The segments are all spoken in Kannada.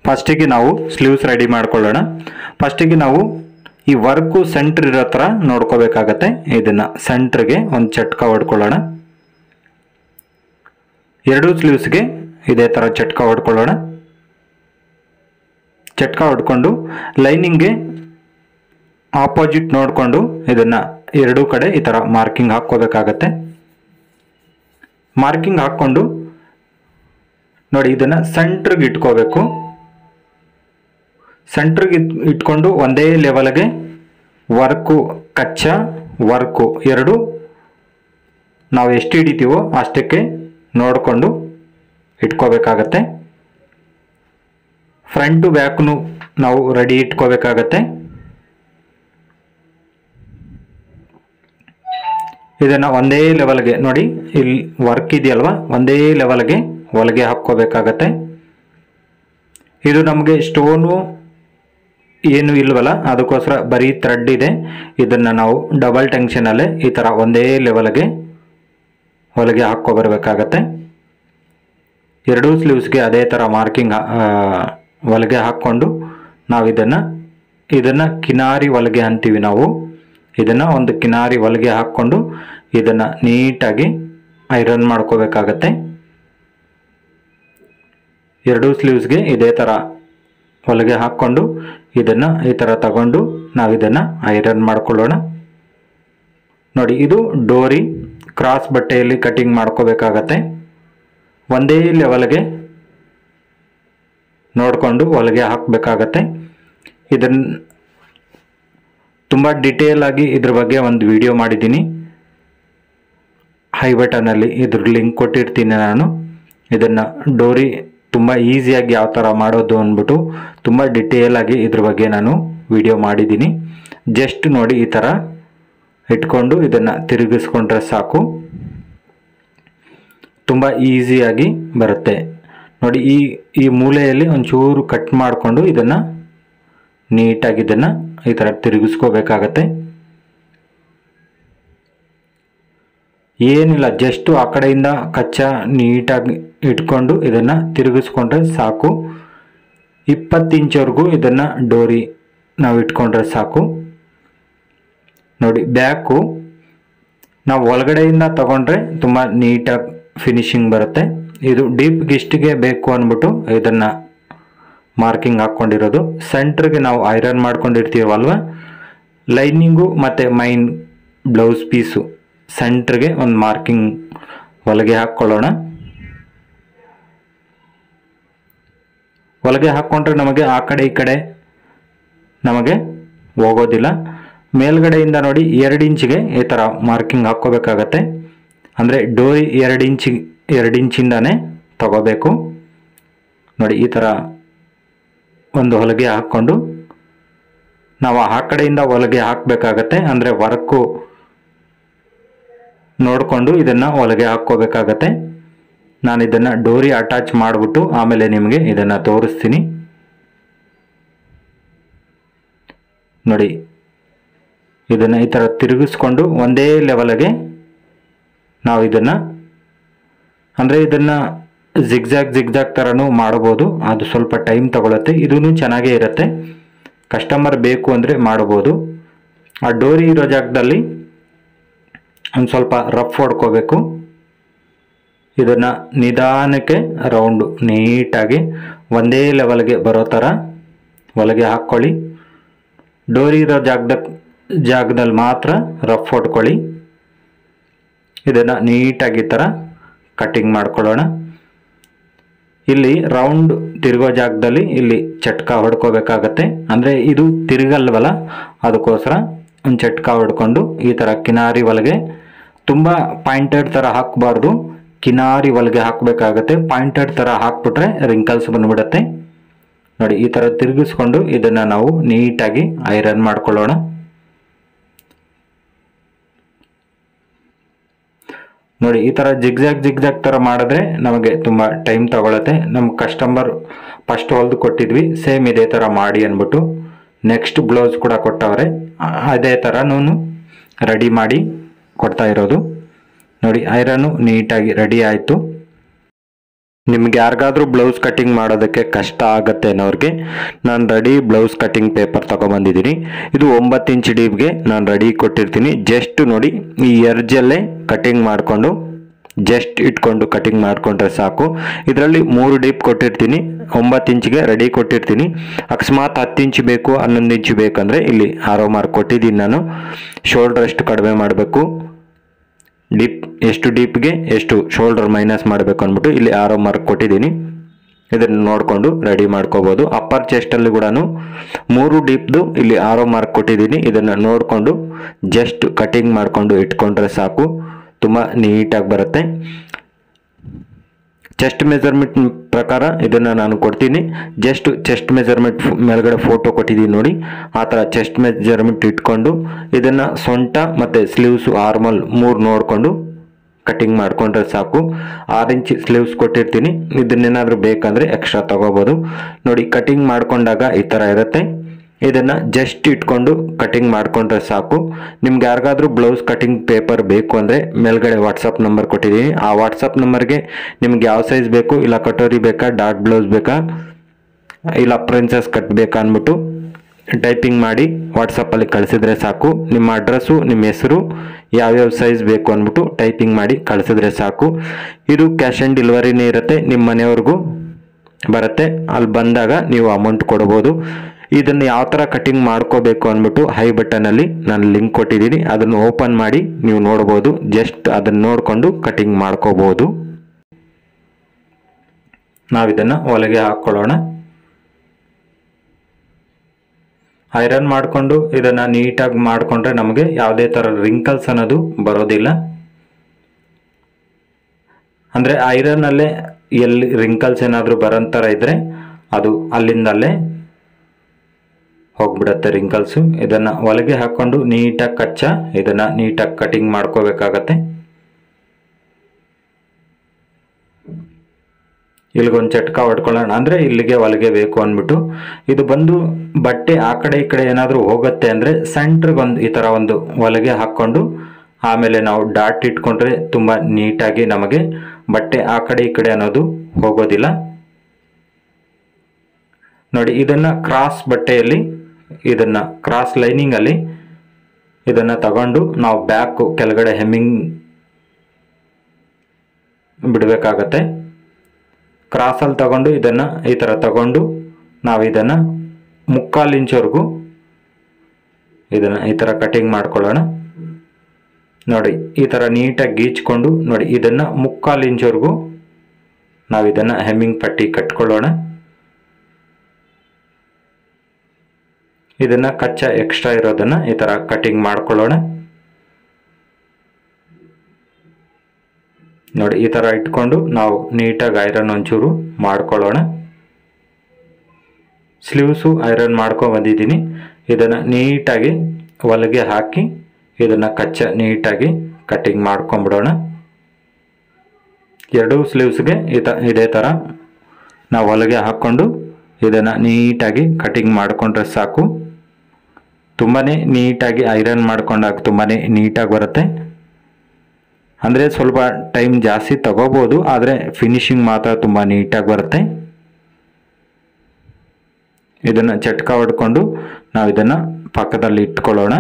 ಫಸ್ಟಿಗೆ ನಾವು ಸ್ಲೀವ್ಸ್ ರೆಡಿ ಮಾಡ್ಕೊಳ್ಳೋಣ ಫಸ್ಟಿಗೆ ನಾವು ಈ ವರ್ಕು ಸೆಂಟ್ರ್ ಇರೋ ಥರ ನೋಡ್ಕೋಬೇಕಾಗತ್ತೆ ಇದನ್ನು ಸೆಂಟ್ರಿಗೆ ಒಂದು ಚಟ್ಕ ಹೊಡ್ಕೊಳ್ಳೋಣ ಎರಡೂ ಸ್ಲೀವ್ಸ್ಗೆ ಇದೇ ಥರ ಚಟ್ಕ ಹೊಡ್ಕೊಳ್ಳೋಣ ಚಟ್ಕ ಹೊಡ್ಕೊಂಡು ಲೈನಿಂಗ್ಗೆ ಆಪೋಸಿಟ್ ನೋಡಿಕೊಂಡು ಇದನ್ನು ಎರಡೂ ಕಡೆ ಈ ಥರ ಮಾರ್ಕಿಂಗ್ ಹಾಕ್ಕೋಬೇಕಾಗತ್ತೆ ಮಾರ್ಕಿಂಗ್ ಹಾಕ್ಕೊಂಡು ನೋಡಿ ಇದನ್ನು ಸೆಂಟ್ರಿಗೆ ಇಟ್ಕೋಬೇಕು ಸೆಂಟ್ರಿಗೆ ಇಟ್ ಇಟ್ಕೊಂಡು ಒಂದೇ ಲೆವೆಲ್ಗೆ ವರ್ಕು ಕಚ್ಚಾ ವರ್ಕು ಎರಡು ನಾವು ಎಷ್ಟು ಹಿಡಿತೀವೋ ಅಷ್ಟಕ್ಕೆ ನೋಡಿಕೊಂಡು ಇಟ್ಕೋಬೇಕಾಗತ್ತೆ ಫ್ರಂಟು ಬ್ಯಾಕ್ನು ನಾವು ರೆಡಿ ಇಟ್ಕೋಬೇಕಾಗತ್ತೆ ಇದನ್ನು ಒಂದೇ ಲೆವೆಲ್ಗೆ ನೋಡಿ ಇಲ್ಲಿ ವರ್ಕ್ ಇದೆಯಲ್ವಾ ಒಂದೇ ಲೆವೆಲ್ಗೆ ಹೊಲಿಗೆ ಹಾಕ್ಕೋಬೇಕಾಗತ್ತೆ ಇದು ನಮಗೆ ಸ್ಟೋನು ಏನು ಇಲ್ವಲ್ಲ ಅದಕ್ಕೋಸ್ಕರ ಬರೀ ಥ್ರೆಡ್ ಇದೆ ಇದನ್ನು ನಾವು ಡಬಲ್ ಟೆನ್ಷನಲ್ಲೇ ಈ ಥರ ಒಂದೇ ಲೆವೆಲ್ಗೆ ಹೊಲಿಗೆ ಹಾಕ್ಕೊಬರ್ಬೇಕಾಗತ್ತೆ ಎರಡೂ ಸ್ಲೀವ್ಸ್ಗೆ ಅದೇ ಥರ ಮಾರ್ಕಿಂಗ್ ಹೊಲಿಗೆ ಹಾಕ್ಕೊಂಡು ನಾವು ಇದನ್ನು ಇದನ್ನು ಕಿನಾರಿ ಹೊಲಿಗೆ ಅಂತೀವಿ ನಾವು ಇದನ್ನು ಒಂದು ಕಿನಾರಿ ಹೊಲಿಗೆ ಹಾಕ್ಕೊಂಡು ಇದನ್ನು ನೀಟಾಗಿ ಐರನ್ ಮಾಡ್ಕೋಬೇಕಾಗತ್ತೆ ಎರಡೂ ಸ್ಲೀವ್ಸ್ಗೆ ಇದೇ ಥರ ಹೊಲಿಗೆ ಹಾಕ್ಕೊಂಡು ಇದನ್ನು ಈ ಥರ ತಗೊಂಡು ನಾವು ಇದನ್ನು ಐರನ್ ಮಾಡ್ಕೊಳ್ಳೋಣ ನೋಡಿ ಇದು ಡೋರಿ ಕ್ರಾಸ್ ಬಟ್ಟೆಯಲ್ಲಿ ಕಟಿಂಗ್ ಮಾಡ್ಕೋಬೇಕಾಗತ್ತೆ ಒಂದೇ ಲೆವೆಲ್ಗೆ ನೋಡಿಕೊಂಡು ಹೊಲಿಗೆ ಹಾಕಬೇಕಾಗತ್ತೆ ಇದನ್ನು ತುಂಬ ಡಿಟೇಲ್ ಆಗಿ ಇದ್ರ ಬಗ್ಗೆ ಒಂದು ವಿಡಿಯೋ ಮಾಡಿದ್ದೀನಿ ಹೈ ಬಟನಲ್ಲಿ ಇದ್ರ ಲಿಂಕ್ ಕೊಟ್ಟಿರ್ತೀನಿ ನಾನು ಇದನ್ನು ಡೋರಿ ತುಂಬ ಈಸಿಯಾಗಿ ಯಾವ ಥರ ಮಾಡೋದು ಅಂದ್ಬಿಟ್ಟು ತುಂಬ ಡಿಟೇಲ್ ಆಗಿ ಇದ್ರ ಬಗ್ಗೆ ನಾನು ವಿಡಿಯೋ ಮಾಡಿದ್ದೀನಿ ಜಸ್ಟ್ ನೋಡಿ ಈ ಥರ ಇಟ್ಕೊಂಡು ಇದನ್ನು ತಿರುಗಿಸ್ಕೊಂಡ್ರೆ ಸಾಕು ತುಂಬ ಈಸಿಯಾಗಿ ಬರುತ್ತೆ ನೋಡಿ ಈ ಈ ಮೂಲೆಯಲ್ಲಿ ಒಂಚೂರು ಕಟ್ ಮಾಡಿಕೊಂಡು ಇದನ್ನು ನೀಟಾಗಿ ಇದನ್ನು ಈ ಥರ ತಿರುಗಿಸ್ಕೋಬೇಕಾಗತ್ತೆ ಏನಿಲ್ಲ ಜಸ್ಟು ಆ ಕಡೆಯಿಂದ ಕಚ್ಚಾ ನೀಟಾಗಿ ಇಟ್ಕೊಂಡು ಇದನ್ನು ತಿರುಗಿಸ್ಕೊಂಡ್ರೆ ಸಾಕು ಇಪ್ಪತ್ತು ಇಂಚವರೆಗೂ ಇದನ್ನು ಡೋರಿ ನಾವು ಇಟ್ಕೊಂಡ್ರೆ ಸಾಕು ನೋಡಿ ಬ್ಯಾಕು ನಾವು ಒಳಗಡೆಯಿಂದ ತಗೊಂಡ್ರೆ ತುಂಬ ನೀಟಾಗಿ ಫಿನಿಶಿಂಗ್ ಬರುತ್ತೆ ಇದು ಡೀಪ್ ಗಿಸ್ಟಿಗೆ ಬೇಕು ಅಂದ್ಬಿಟ್ಟು ಇದನ್ನು ಮಾರ್ಕಿಂಗ್ ಹಾಕ್ಕೊಂಡಿರೋದು ಸೆಂಟ್ರಿಗೆ ನಾವು ಐರನ್ ಮಾಡ್ಕೊಂಡಿರ್ತೀವಲ್ವ ಲೈನಿಂಗು ಮತ್ತು ಮೈನ್ ಬ್ಲೌಸ್ ಪೀಸು ಸೆಂಟ್ರಿಗೆ ಒಂದು ಮಾರ್ಕಿಂಗ್ ಹೊಲಿಗೆ ಹಾಕ್ಕೊಳ್ಳೋಣ ಹೊಲಿಗೆ ಹಾಕ್ಕೊಂಡ್ರೆ ನಮಗೆ ಆ ಕಡೆ ಈ ಕಡೆ ನಮಗೆ ಹೋಗೋದಿಲ್ಲ ಮೇಲ್ಗಡೆಯಿಂದ ನೋಡಿ ಎರಡು ಇಂಚಿಗೆ ಈ ಥರ ಮಾರ್ಕಿಂಗ್ ಹಾಕ್ಕೋಬೇಕಾಗತ್ತೆ ಅಂದರೆ ಡೋರಿ ಎರಡು ಇಂಚಿ ಎರಡು ಇಂಚಿಂದಾನೇ ತಗೋಬೇಕು ನೋಡಿ ಈ ಥರ ಒಂದು ಹೊಲಿಗೆ ಹಾಕ್ಕೊಂಡು ನಾವು ಆ ಕಡೆಯಿಂದ ಹೊಲಿಗೆ ಹಾಕಬೇಕಾಗತ್ತೆ ಅಂದರೆ ವರ್ಕು ನೋಡಿಕೊಂಡು ಇದನ್ನು ಹೊಲಿಗೆ ಹಾಕ್ಕೋಬೇಕಾಗತ್ತೆ ನಾನು ಇದನ್ನು ಡೋರಿ ಅಟ್ಯಾಚ್ ಮಾಡಿಬಿಟ್ಟು ಆಮೇಲೆ ನಿಮಗೆ ಇದನ್ನು ತೋರಿಸ್ತೀನಿ ನೋಡಿ ಇದನ್ನು ಈ ಥರ ತಿರುಗಿಸ್ಕೊಂಡು ಒಂದೇ ಲೆವೆಲ್ಗೆ ನಾವು ಇದನ್ನು ಅಂದರೆ ಇದನ್ನು ಜಿಗ್ಜಾಗ್ ಜಿಗ್ಜಾಗ್ ಥರನೂ ಮಾಡ್ಬೋದು ಅದು ಸ್ವಲ್ಪ ಟೈಮ್ ತಗೊಳುತ್ತೆ ಇದೂ ಚೆನ್ನಾಗೇ ಇರುತ್ತೆ ಕಸ್ಟಮರ್ ಬೇಕು ಅಂದರೆ ಮಾಡ್ಬೋದು ಆ ಡೋರಿ ಇರೋ ಜಾಗದಲ್ಲಿ ಒಂದು ಸ್ವಲ್ಪ ರಫ್ ಹೊಡ್ಕೋಬೇಕು ಇದನ್ನು ನಿಧಾನಕ್ಕೆ ರೌಂಡು ನೀಟಾಗಿ ಒಂದೇ ಲೆವೆಲ್ಗೆ ಬರೋ ಥರ ಹೊಲಿಗೆ ಹಾಕ್ಕೊಳ್ಳಿ ಡೋರಿ ಇರೋ ಜಾಗದ ಜಾಗದಲ್ಲಿ ಮಾತ್ರ ರಫ್ ಹೊಡ್ಕೊಳ್ಳಿ ಇದನ್ನು ನೀಟಾಗಿ ಈ ಥರ ಕಟ್ಟಿಂಗ್ ಮಾಡ್ಕೊಳ್ಳೋಣ ಇಲ್ಲಿ ರೌಂಡ್ ತಿರುಗೋ ಜಾಗದಲ್ಲಿ ಇಲ್ಲಿ ಚಟ್ಕ ಹೊಡ್ಕೋಬೇಕಾಗತ್ತೆ ಅಂದರೆ ಇದು ತಿರುಗಲ್ವಲ್ಲ ಅದಕ್ಕೋಸ್ಕರ ಒಂದು ಚಟ್ಕ ಹೊಡ್ಕೊಂಡು ಈ ಥರ ಕಿನಾರಿ ಹೊಲಿಗೆ ತುಂಬ ಪಾಯಿಂಟೆಡ್ ಥರ ಹಾಕಬಾರ್ದು ಕಿನಾರಿ ಹೊಲಿಗೆ ಹಾಕಬೇಕಾಗತ್ತೆ ಪಾಯಿಂಟೆಡ್ ಥರ ಹಾಕ್ಬಿಟ್ರೆ ರಿಂಕಲ್ಸ್ ಬಂದ್ಬಿಡುತ್ತೆ ನೋಡಿ ಈ ಥರ ತಿರುಗಿಸ್ಕೊಂಡು ಇದನ್ನು ನಾವು ನೀಟಾಗಿ ಐರನ್ ಮಾಡ್ಕೊಳ್ಳೋಣ ನೋಡಿ ಈ ಥರ ಜಿಗ್ಜಾಗ್ ಜಿಗ್ಜಾಗ್ ಥರ ಮಾಡಿದ್ರೆ ನಮಗೆ ತುಂಬ ಟೈಮ್ ತಗೊಳುತ್ತೆ ನಮ್ಮ ಕಸ್ಟಮರ್ ಫಸ್ಟ್ ಹೊಲ್ದು ಕೊಟ್ಟಿದ್ವಿ ಸೇಮ್ ಇದೇ ಥರ ಮಾಡಿ ಅಂದ್ಬಿಟ್ಟು ನೆಕ್ಸ್ಟ್ ಬ್ಲೌಸ್ ಕೂಡ ಕೊಟ್ಟವ್ರೆ ಅ- ಅದೇ ಥರನೂ ರೆಡಿ ಮಾಡಿ ಕೊಡ್ತಾ ಇರೋದು ನೋಡಿ ಐರನ್ನು ನೀಟಾಗಿ ರೆಡಿ ಆಯಿತು ನಿಮ್ಗೆ ಯಾರಿಗಾದ್ರೂ ಬ್ಲೌಸ್ ಕಟಿಂಗ್ ಮಾಡೋದಕ್ಕೆ ಕಷ್ಟ ಆಗತ್ತೆ ಅನ್ನೋರಿಗೆ ನಾನು ರೆಡಿ ಬ್ಲೌಸ್ ಕಟಿಂಗ್ ಪೇಪರ್ ತಗೊಬಂದಿದ್ದೀನಿ ಇದು ಒಂಬತ್ತು ಇಂಚ್ ಡೀಪ್ಗೆ ನಾನು ರೆಡಿ ಕೊಟ್ಟಿರ್ತೀನಿ ಜಸ್ಟ್ ನೋಡಿ ಈ ಎರ್ಜಲ್ಲೇ ಕಟಿಂಗ್ ಮಾಡಿಕೊಂಡು ಜಸ್ಟ್ ಇಟ್ಕೊಂಡು ಕಟಿಂಗ್ ಮಾಡಿಕೊಂಡ್ರೆ ಸಾಕು ಇದರಲ್ಲಿ ಮೂರು ಡೀಪ್ ಕೊಟ್ಟಿರ್ತೀನಿ ಒಂಬತ್ತು ಇಂಚಿಗೆ ರೆಡಿ ಕೊಟ್ಟಿರ್ತೀನಿ ಅಕಸ್ಮಾತ್ ಹತ್ತು ಇಂಚ್ ಬೇಕು ಹನ್ನೊಂದು ಇಂಚ್ ಬೇಕಂದರೆ ಇಲ್ಲಿ ಆರೋ ಮಾರ್ಕ್ ಕೊಟ್ಟಿದ್ದೀನಿ ನಾನು ಶೋಲ್ಡರ್ ಎಷ್ಟು ಕಡಿಮೆ ಮಾಡಬೇಕು ಡೀಪ್ ಎಷ್ಟು ಡೀಪ್ಗೆ ಎಷ್ಟು ಶೋಲ್ಡರ್ ಮೈನಸ್ ಮಾಡಬೇಕು ಅಂದ್ಬಿಟ್ಟು ಇಲ್ಲಿ ಆರೋ ಮಾರ್ಕ್ ಕೊಟ್ಟಿದ್ದೀನಿ ಇದನ್ನು ನೋಡಿಕೊಂಡು ರೆಡಿ ಮಾಡ್ಕೋಬೋದು ಅಪ್ಪರ್ ಚೆಸ್ಟಲ್ಲಿ ಕೂಡ ಮೂರು ಡೀಪ್ದು ಇಲ್ಲಿ ಆರೋ ಮಾರ್ಕ್ ಕೊಟ್ಟಿದ್ದೀನಿ ಇದನ್ನು ನೋಡಿಕೊಂಡು ಜಸ್ಟ್ ಕಟಿಂಗ್ ಮಾಡಿಕೊಂಡು ಇಟ್ಕೊಂಡ್ರೆ ಸಾಕು ತುಂಬ ನೀಟಾಗಿ ಬರುತ್ತೆ ಚೆಸ್ಟ್ ಮೆಜರ್ಮೆಂಟ್ ಪ್ರಕಾರ ಇದನ್ನು ನಾನು ಕೊಡ್ತೀನಿ ಜಸ್ಟ್ ಚೆಸ್ಟ್ ಮೆಜರ್ಮೆಂಟ್ ಮೇಲ್ಗಡೆ ಫೋಟೋ ಕೊಟ್ಟಿದ್ದೀನಿ ನೋಡಿ ಆ ಥರ ಚೆಸ್ಟ್ ಮೆಜರ್ಮೆಂಟ್ ಇಟ್ಕೊಂಡು ಇದನ್ನು ಸೊಂಟ ಮತ್ತು ಸ್ಲೀವ್ಸು ಆರ್ಮಲ್ ಮೂರು ನೋಡಿಕೊಂಡು ಕಟಿಂಗ್ ಮಾಡ್ಕೊಂಡ್ರೆ ಸಾಕು ಆರು ಇಂಚ್ ಸ್ಲೀವ್ಸ್ ಕೊಟ್ಟಿರ್ತೀನಿ ಇದನ್ನೇನಾದರೂ ಬೇಕಂದರೆ ಎಕ್ಸ್ಟ್ರಾ ತಗೋಬೋದು ನೋಡಿ ಕಟಿಂಗ್ ಮಾಡ್ಕೊಂಡಾಗ ಈ ಥರ ಇರುತ್ತೆ ಇದನ್ನು ಜಸ್ಟ್ ಇಟ್ಕೊಂಡು ಕಟಿಂಗ್ ಮಾಡ್ಕೊಂಡ್ರೆ ಸಾಕು ನಿಮ್ಗೆ ಯಾರಿಗಾದ್ರೂ ಬ್ಲೌಸ್ ಕಟಿಂಗ್ ಪೇಪರ್ ಬೇಕು ಅಂದರೆ ಮೇಲ್ಗಡೆ ವಾಟ್ಸಪ್ ನಂಬರ್ ಕೊಟ್ಟಿದ್ದೀನಿ ಆ ವಾಟ್ಸಪ್ ನಂಬರ್ಗೆ ನಿಮ್ಗೆ ಯಾವ ಸೈಜ್ ಬೇಕು ಇಲ್ಲ ಕಟೋರಿ ಬೇಕಾ ಡಾಟ್ ಬ್ಲೌಸ್ ಬೇಕಾ ಇಲ್ಲ ಪ್ರಿನ್ಸಸ್ ಕಟ್ ಬೇಕಾ ಅಂದ್ಬಿಟ್ಟು ಟೈಪಿಂಗ್ ಮಾಡಿ ವಾಟ್ಸಪ್ಪಲ್ಲಿ ಕಳಿಸಿದ್ರೆ ಸಾಕು ನಿಮ್ಮ ಅಡ್ರೆಸ್ಸು ನಿಮ್ಮ ಹೆಸರು ಯಾವ್ಯಾವ ಸೈಜ್ ಬೇಕು ಅಂದ್ಬಿಟ್ಟು ಟೈಪಿಂಗ್ ಮಾಡಿ ಕಳಿಸಿದ್ರೆ ಸಾಕು ಇದು ಕ್ಯಾಶ್ ಆನ್ ಡೆಲಿವರಿನೇ ಇರುತ್ತೆ ನಿಮ್ಮ ಮನೆಯವ್ರಿಗೂ ಬರುತ್ತೆ ಅಲ್ಲಿ ಬಂದಾಗ ನೀವು ಅಮೌಂಟ್ ಕೊಡ್ಬೋದು ಇದನ್ನು ಯಾವ ಥರ ಕಟಿಂಗ್ ಮಾಡ್ಕೋಬೇಕು ಅಂದ್ಬಿಟ್ಟು ಹೈ ಬಟನಲ್ಲಿ ನಾನು ಲಿಂಕ್ ಕೊಟ್ಟಿದ್ದೀನಿ ಅದನ್ನು ಓಪನ್ ಮಾಡಿ ನೀವು ನೋಡ್ಬೋದು ಜಸ್ಟ್ ಅದನ್ನು ನೋಡಿಕೊಂಡು ಕಟಿಂಗ್ ಮಾಡ್ಕೋಬೋದು ನಾವಿದನ್ನು ಒಳಗೆ ಹಾಕ್ಕೊಳ್ಳೋಣ ಐರನ್ ಮಾಡಿಕೊಂಡು ಇದನ್ನು ನೀಟಾಗಿ ಮಾಡಿಕೊಂಡ್ರೆ ನಮಗೆ ಯಾವುದೇ ಥರ ರಿಂಕಲ್ಸ್ ಅನ್ನೋದು ಬರೋದಿಲ್ಲ ಅಂದರೆ ಐರನ್ನಲ್ಲೇ ಎಲ್ಲಿ ರಿಂಕಲ್ಸ್ ಏನಾದರೂ ಬರೋ ಥರ ಇದ್ದರೆ ಅದು ಅಲ್ಲಿಂದಲ್ಲೇ ಹೋಗ್ಬಿಡತ್ತೆ ರಿಂಕಲ್ಸು ಇದನ್ನು ಒಳಗೆ ಹಾಕ್ಕೊಂಡು ನೀಟಾಗಿ ಕಚ್ಚ ಇದನ್ನು ನೀಟಾಗಿ ಕಟಿಂಗ್ ಮಾಡ್ಕೋಬೇಕಾಗತ್ತೆ ಇಲ್ಲಿಗೊಂದು ಚಟ್ಕ ಹೊಡ್ಕೊಳ್ಳೋಣ ಅಂದರೆ ಇಲ್ಲಿಗೆ ಒಳಗೆ ಬೇಕು ಅಂದ್ಬಿಟ್ಟು ಇದು ಬಂದು ಬಟ್ಟೆ ಆ ಕಡೆ ಈ ಕಡೆ ಏನಾದರೂ ಹೋಗುತ್ತೆ ಅಂದರೆ ಸೆಂಟ್ರಿಗೊಂದು ಈ ಥರ ಒಂದು ಒಳಗೆ ಹಾಕ್ಕೊಂಡು ಆಮೇಲೆ ನಾವು ಡಾಟ್ ಇಟ್ಕೊಂಡ್ರೆ ತುಂಬ ನೀಟಾಗಿ ನಮಗೆ ಬಟ್ಟೆ ಆ ಕಡೆ ಈ ಕಡೆ ಅನ್ನೋದು ಹೋಗೋದಿಲ್ಲ ನೋಡಿ ಇದನ್ನು ಕ್ರಾಸ್ ಬಟ್ಟೆಯಲ್ಲಿ ಇದನ್ನು ಕ್ರಾಸ್ ಲೈನಿಂಗಲ್ಲಿ ಇದನ್ನು ತಗೊಂಡು ನಾವು ಬ್ಯಾಕು ಕೆಳಗಡೆ ಹೆಮ್ಮಿಂಗ್ ಬಿಡಬೇಕಾಗತ್ತೆ ಕ್ರಾಸಲ್ಲಿ ತಗೊಂಡು ಇದನ್ನು ಈ ಥರ ತಗೊಂಡು ನಾವು ಇದನ್ನು ಮುಕ್ಕಾಲು ಇಂಚವರೆಗೂ ಇದನ್ನು ಈ ಥರ ಕಟಿಂಗ್ ಮಾಡ್ಕೊಳ್ಳೋಣ ನೋಡಿ ಈ ಥರ ನೀಟಾಗಿ ಗೀಚ್ಕೊಂಡು ನೋಡಿ ಇದನ್ನು ಮುಕ್ಕಾಲು ಇಂಚವರೆಗೂ ನಾವು ಇದನ್ನು ಹೆಮ್ಮಿಂಗ್ ಪಟ್ಟಿ ಕಟ್ಕೊಳ್ಳೋಣ ಇದನ್ನು ಕಚ್ಚಾ ಎಕ್ಸ್ಟ್ರಾ ಇರೋದನ್ನು ಈ ಥರ ಕಟಿಂಗ್ ಮಾಡ್ಕೊಳ್ಳೋಣ ನೋಡಿ ಈ ಥರ ಇಟ್ಕೊಂಡು ನಾವು ನೀಟಾಗಿ ಐರನ್ ಒಂಚೂರು ಮಾಡ್ಕೊಳ್ಳೋಣ ಸ್ಲೀವ್ಸು ಐರನ್ ಮಾಡ್ಕೊಂಡು ಬಂದಿದ್ದೀನಿ ಇದನ್ನು ನೀಟಾಗಿ ಒಳಗೆ ಹಾಕಿ ಇದನ್ನು ಕಚ್ಚ ನೀಟಾಗಿ ಕಟ್ಟಿಂಗ್ ಮಾಡ್ಕೊಂಬಿಡೋಣ ಎರಡೂ ಸ್ಲೀವ್ಸ್ಗೆ ಈ ತ ಇದೇ ಥರ ನಾವು ಒಳಗೆ ಹಾಕ್ಕೊಂಡು ಇದನ್ನು ನೀಟಾಗಿ ಕಟಿಂಗ್ ಮಾಡಿಕೊಂಡ್ರೆ ಸಾಕು ತುಂಬಾ ನೀಟಾಗಿ ಐರನ್ ಮಾಡ್ಕೊಂಡಾಗ ತುಂಬಾ ನೀಟಾಗಿ ಬರುತ್ತೆ ಅಂದರೆ ಸ್ವಲ್ಪ ಟೈಮ್ ಜಾಸ್ತಿ ತಗೋಬೋದು ಆದರೆ ಫಿನಿಶಿಂಗ್ ಮಾತ್ರ ತುಂಬ ನೀಟಾಗಿ ಬರುತ್ತೆ ಇದನ್ನು ಚಟ್ಕ ಹೊಡ್ಕೊಂಡು ನಾವು ಇದನ್ನು ಪಕ್ಕದಲ್ಲಿ ಇಟ್ಕೊಳ್ಳೋಣ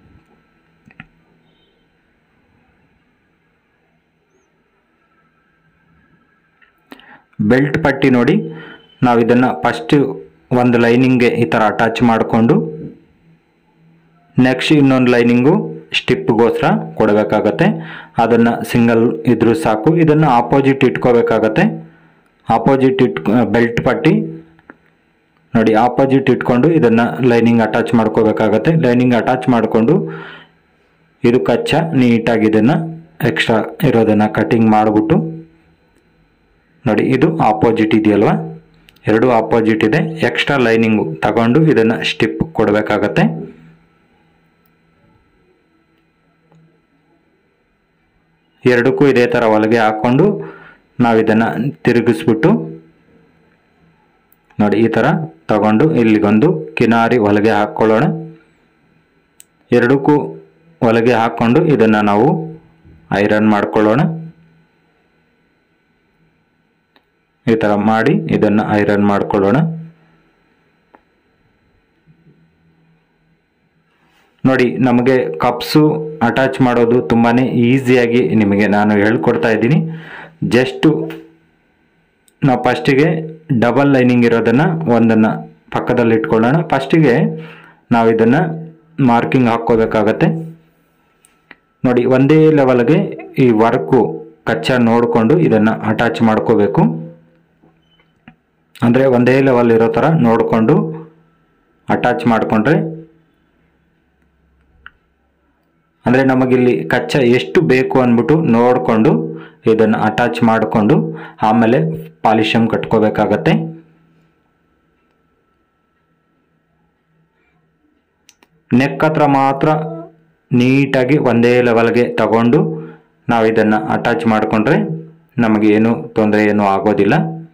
ಬೆಲ್ಟ್ ಪಟ್ಟಿ ನೋಡಿ ನಾವು ಇದನ್ನು ಫಸ್ಟ್ ಒಂದು ಲೈನಿಂಗ್ಗೆ ಈ ಥರ ಅಟ್ಯಾಚ್ ಮಾಡಿಕೊಂಡು ನೆಕ್ಸ್ಟ್ ಇನ್ನೊಂದು ಲೈನಿಂಗು ಸ್ಟಿಪ್ಗೋಸ್ಕರ ಕೊಡಬೇಕಾಗತ್ತೆ ಅದನ್ನು ಸಿಂಗಲ್ ಇದ್ರೂ ಸಾಕು ಇದನ್ನು ಆಪೋಸಿಟ್ ಇಟ್ಕೋಬೇಕಾಗತ್ತೆ ಆಪೋಸಿಟ್ ಇಟ್ ಬೆಲ್ಟ್ ಪಟ್ಟಿ ನೋಡಿ ಆಪೋಸಿಟ್ ಇಟ್ಕೊಂಡು ಇದನ್ನು ಲೈನಿಂಗ್ ಅಟ್ಯಾಚ್ ಮಾಡ್ಕೋಬೇಕಾಗತ್ತೆ ಲೈನಿಂಗ್ ಅಟ್ಯಾಚ್ ಮಾಡಿಕೊಂಡು ಇದು ಕಚ್ಚಾ ನೀಟಾಗಿ ಇದನ್ನು ಎಕ್ಸ್ಟ್ರಾ ಇರೋದನ್ನು ಕಟಿಂಗ್ ಮಾಡಿಬಿಟ್ಟು ನೋಡಿ ಇದು ಆಪೋಸಿಟ್ ಇದೆಯಲ್ವಾ ಎರಡು ಆಪೋಸಿಟ್ ಇದೆ ಎಕ್ಸ್ಟ್ರಾ ಲೈನಿಂಗು ತಗೊಂಡು ಇದನ್ನು ಸ್ಟಿಪ್ ಕೊಡಬೇಕಾಗತ್ತೆ ಎರಡಕ್ಕೂ ಇದೇ ಥರ ಒಳಗೆ ಹಾಕ್ಕೊಂಡು ನಾವು ಇದನ್ನು ತಿರುಗಿಸ್ಬಿಟ್ಟು ನೋಡಿ ಈ ಥರ ತಗೊಂಡು ಇಲ್ಲಿಗೊಂದು ಕಿನಾರಿ ಒಳಗೆ ಹಾಕ್ಕೊಳ್ಳೋಣ ಎರಡಕ್ಕೂ ಒಳಗೆ ಹಾಕ್ಕೊಂಡು ಇದನ್ನು ನಾವು ಐರನ್ ಮಾಡ್ಕೊಳ್ಳೋಣ ಈ ಥರ ಮಾಡಿ ಇದನ್ನು ಐರನ್ ಮಾಡ್ಕೊಳ್ಳೋಣ ನೋಡಿ ನಮಗೆ ಕಪ್ಸು ಅಟ್ಯಾಚ್ ಮಾಡೋದು ತುಂಬಾ ಈಸಿಯಾಗಿ ನಿಮಗೆ ನಾನು ಹೇಳ್ಕೊಡ್ತಾ ಇದ್ದೀನಿ ಜಸ್ಟು ನಾವು ಫಸ್ಟಿಗೆ ಡಬಲ್ ಲೈನಿಂಗ್ ಇರೋದನ್ನು ಒಂದನ್ನು ಪಕ್ಕದಲ್ಲಿ ಇಟ್ಕೊಳ್ಳೋಣ ಫಸ್ಟಿಗೆ ನಾವು ಇದನ್ನು ಮಾರ್ಕಿಂಗ್ ಹಾಕ್ಕೋಬೇಕಾಗತ್ತೆ ನೋಡಿ ಒಂದೇ ಲೆವೆಲ್ಗೆ ಈ ವರ್ಕು ಕಚ್ಚಾ ನೋಡಿಕೊಂಡು ಇದನ್ನು ಅಟ್ಯಾಚ್ ಮಾಡ್ಕೋಬೇಕು ಅಂದರೆ ಒಂದೇ ಲೆವೆಲ್ ಇರೋ ಥರ ನೋಡಿಕೊಂಡು ಅಟ್ಯಾಚ್ ಮಾಡಿಕೊಂಡ್ರೆ ಅಂದರೆ ನಮಗಿಲ್ಲಿ ಕಚ್ಚಾ ಎಷ್ಟು ಬೇಕು ಅಂದ್ಬಿಟ್ಟು ನೋಡಿಕೊಂಡು ಇದನ್ನು ಅಟ್ಯಾಚ್ ಮಾಡಿಕೊಂಡು ಆಮೇಲೆ ಪಾಲಿಶಮ್ ಕಟ್ಕೋಬೇಕಾಗತ್ತೆ ನೆಕ್ ಹತ್ರ ಮಾತ್ರ ನೀಟಾಗಿ ಒಂದೇ ಲೆವೆಲ್ಗೆ ತಗೊಂಡು ನಾವು ಇದನ್ನು ಅಟ್ಯಾಚ್ ಮಾಡಿಕೊಂಡ್ರೆ ನಮಗೆ ಏನು ತೊಂದರೆ ಏನೂ ಆಗೋದಿಲ್ಲ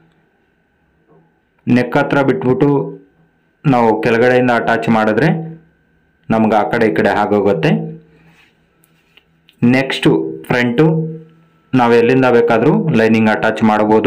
ನೆಕ್ ಹತ್ರ ಬಿಟ್ಬಿಟ್ಟು ನಾವು ಕೆಳಗಡೆಯಿಂದ ಅಟ್ಯಾಚ್ ಮಾಡಿದ್ರೆ ನಮ್ಗೆ ಆ ಕಡೆ ಈ ಕಡೆ ಆಗೋಗುತ್ತೆ ನೆಕ್ಸ್ಟು ಫ್ರಂಟು ನಾವು ಎಲ್ಲಿಂದ ಬೇಕಾದರೂ ಲೈನಿಂಗ್ ಅಟ್ಯಾಚ್ ಮಾಡ್ಬೋದು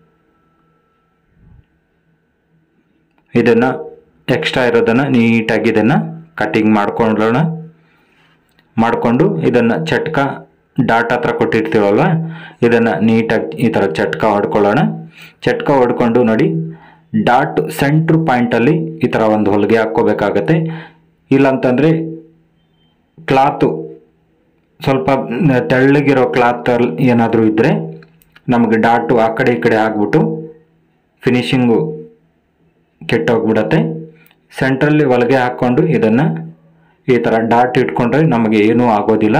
ಇದನ್ನು ಎಕ್ಸ್ಟ್ರಾ ಇರೋದನ್ನು ನೀಟಾಗಿ ಇದನ್ನು ಕಟ್ಟಿಂಗ್ ಮಾಡ್ಕೊಳ್ಳೋಣ ಮಾಡಿಕೊಂಡು ಇದನ್ನು ಚಟ್ಕ ಡಾಟ್ ಹತ್ರ ಕೊಟ್ಟಿರ್ತೀವಲ್ವ ಇದನ್ನು ನೀಟಾಗಿ ಈ ಥರ ಚಟ್ಕ ಹೊಡ್ಕೊಳ್ಳೋಣ ಚಟ್ಕ ಹೊಡ್ಕೊಂಡು ನೋಡಿ ಡಾಟ್ ಸೆಂಟ್ರ್ ಪಾಯಿಂಟಲ್ಲಿ ಈ ಥರ ಒಂದು ಹೊಲಿಗೆ ಹಾಕ್ಕೋಬೇಕಾಗತ್ತೆ ಇಲ್ಲಂತಂದರೆ ಕ್ಲಾತು ಸ್ವಲ್ಪ ತೆಳ್ಳಗಿರೋ ಕ್ಲಾತ್ ಏನಾದರೂ ಇದ್ದರೆ ನಮಗೆ ಡಾಟು ಆ ಕಡೆ ಈ ಕಡೆ ಆಗ್ಬಿಟ್ಟು ಫಿನಿಶಿಂಗು ಕೆಟ್ಟೋಗ್ಬಿಡತ್ತೆ ಸೆಂಟ್ರಲ್ಲಿ ಹೊಲಿಗೆ ಹಾಕ್ಕೊಂಡು ಇದನ್ನು ಈ ಥರ ಡಾಟ್ ಇಟ್ಕೊಂಡ್ರೆ ನಮಗೆ ಏನೂ ಆಗೋದಿಲ್ಲ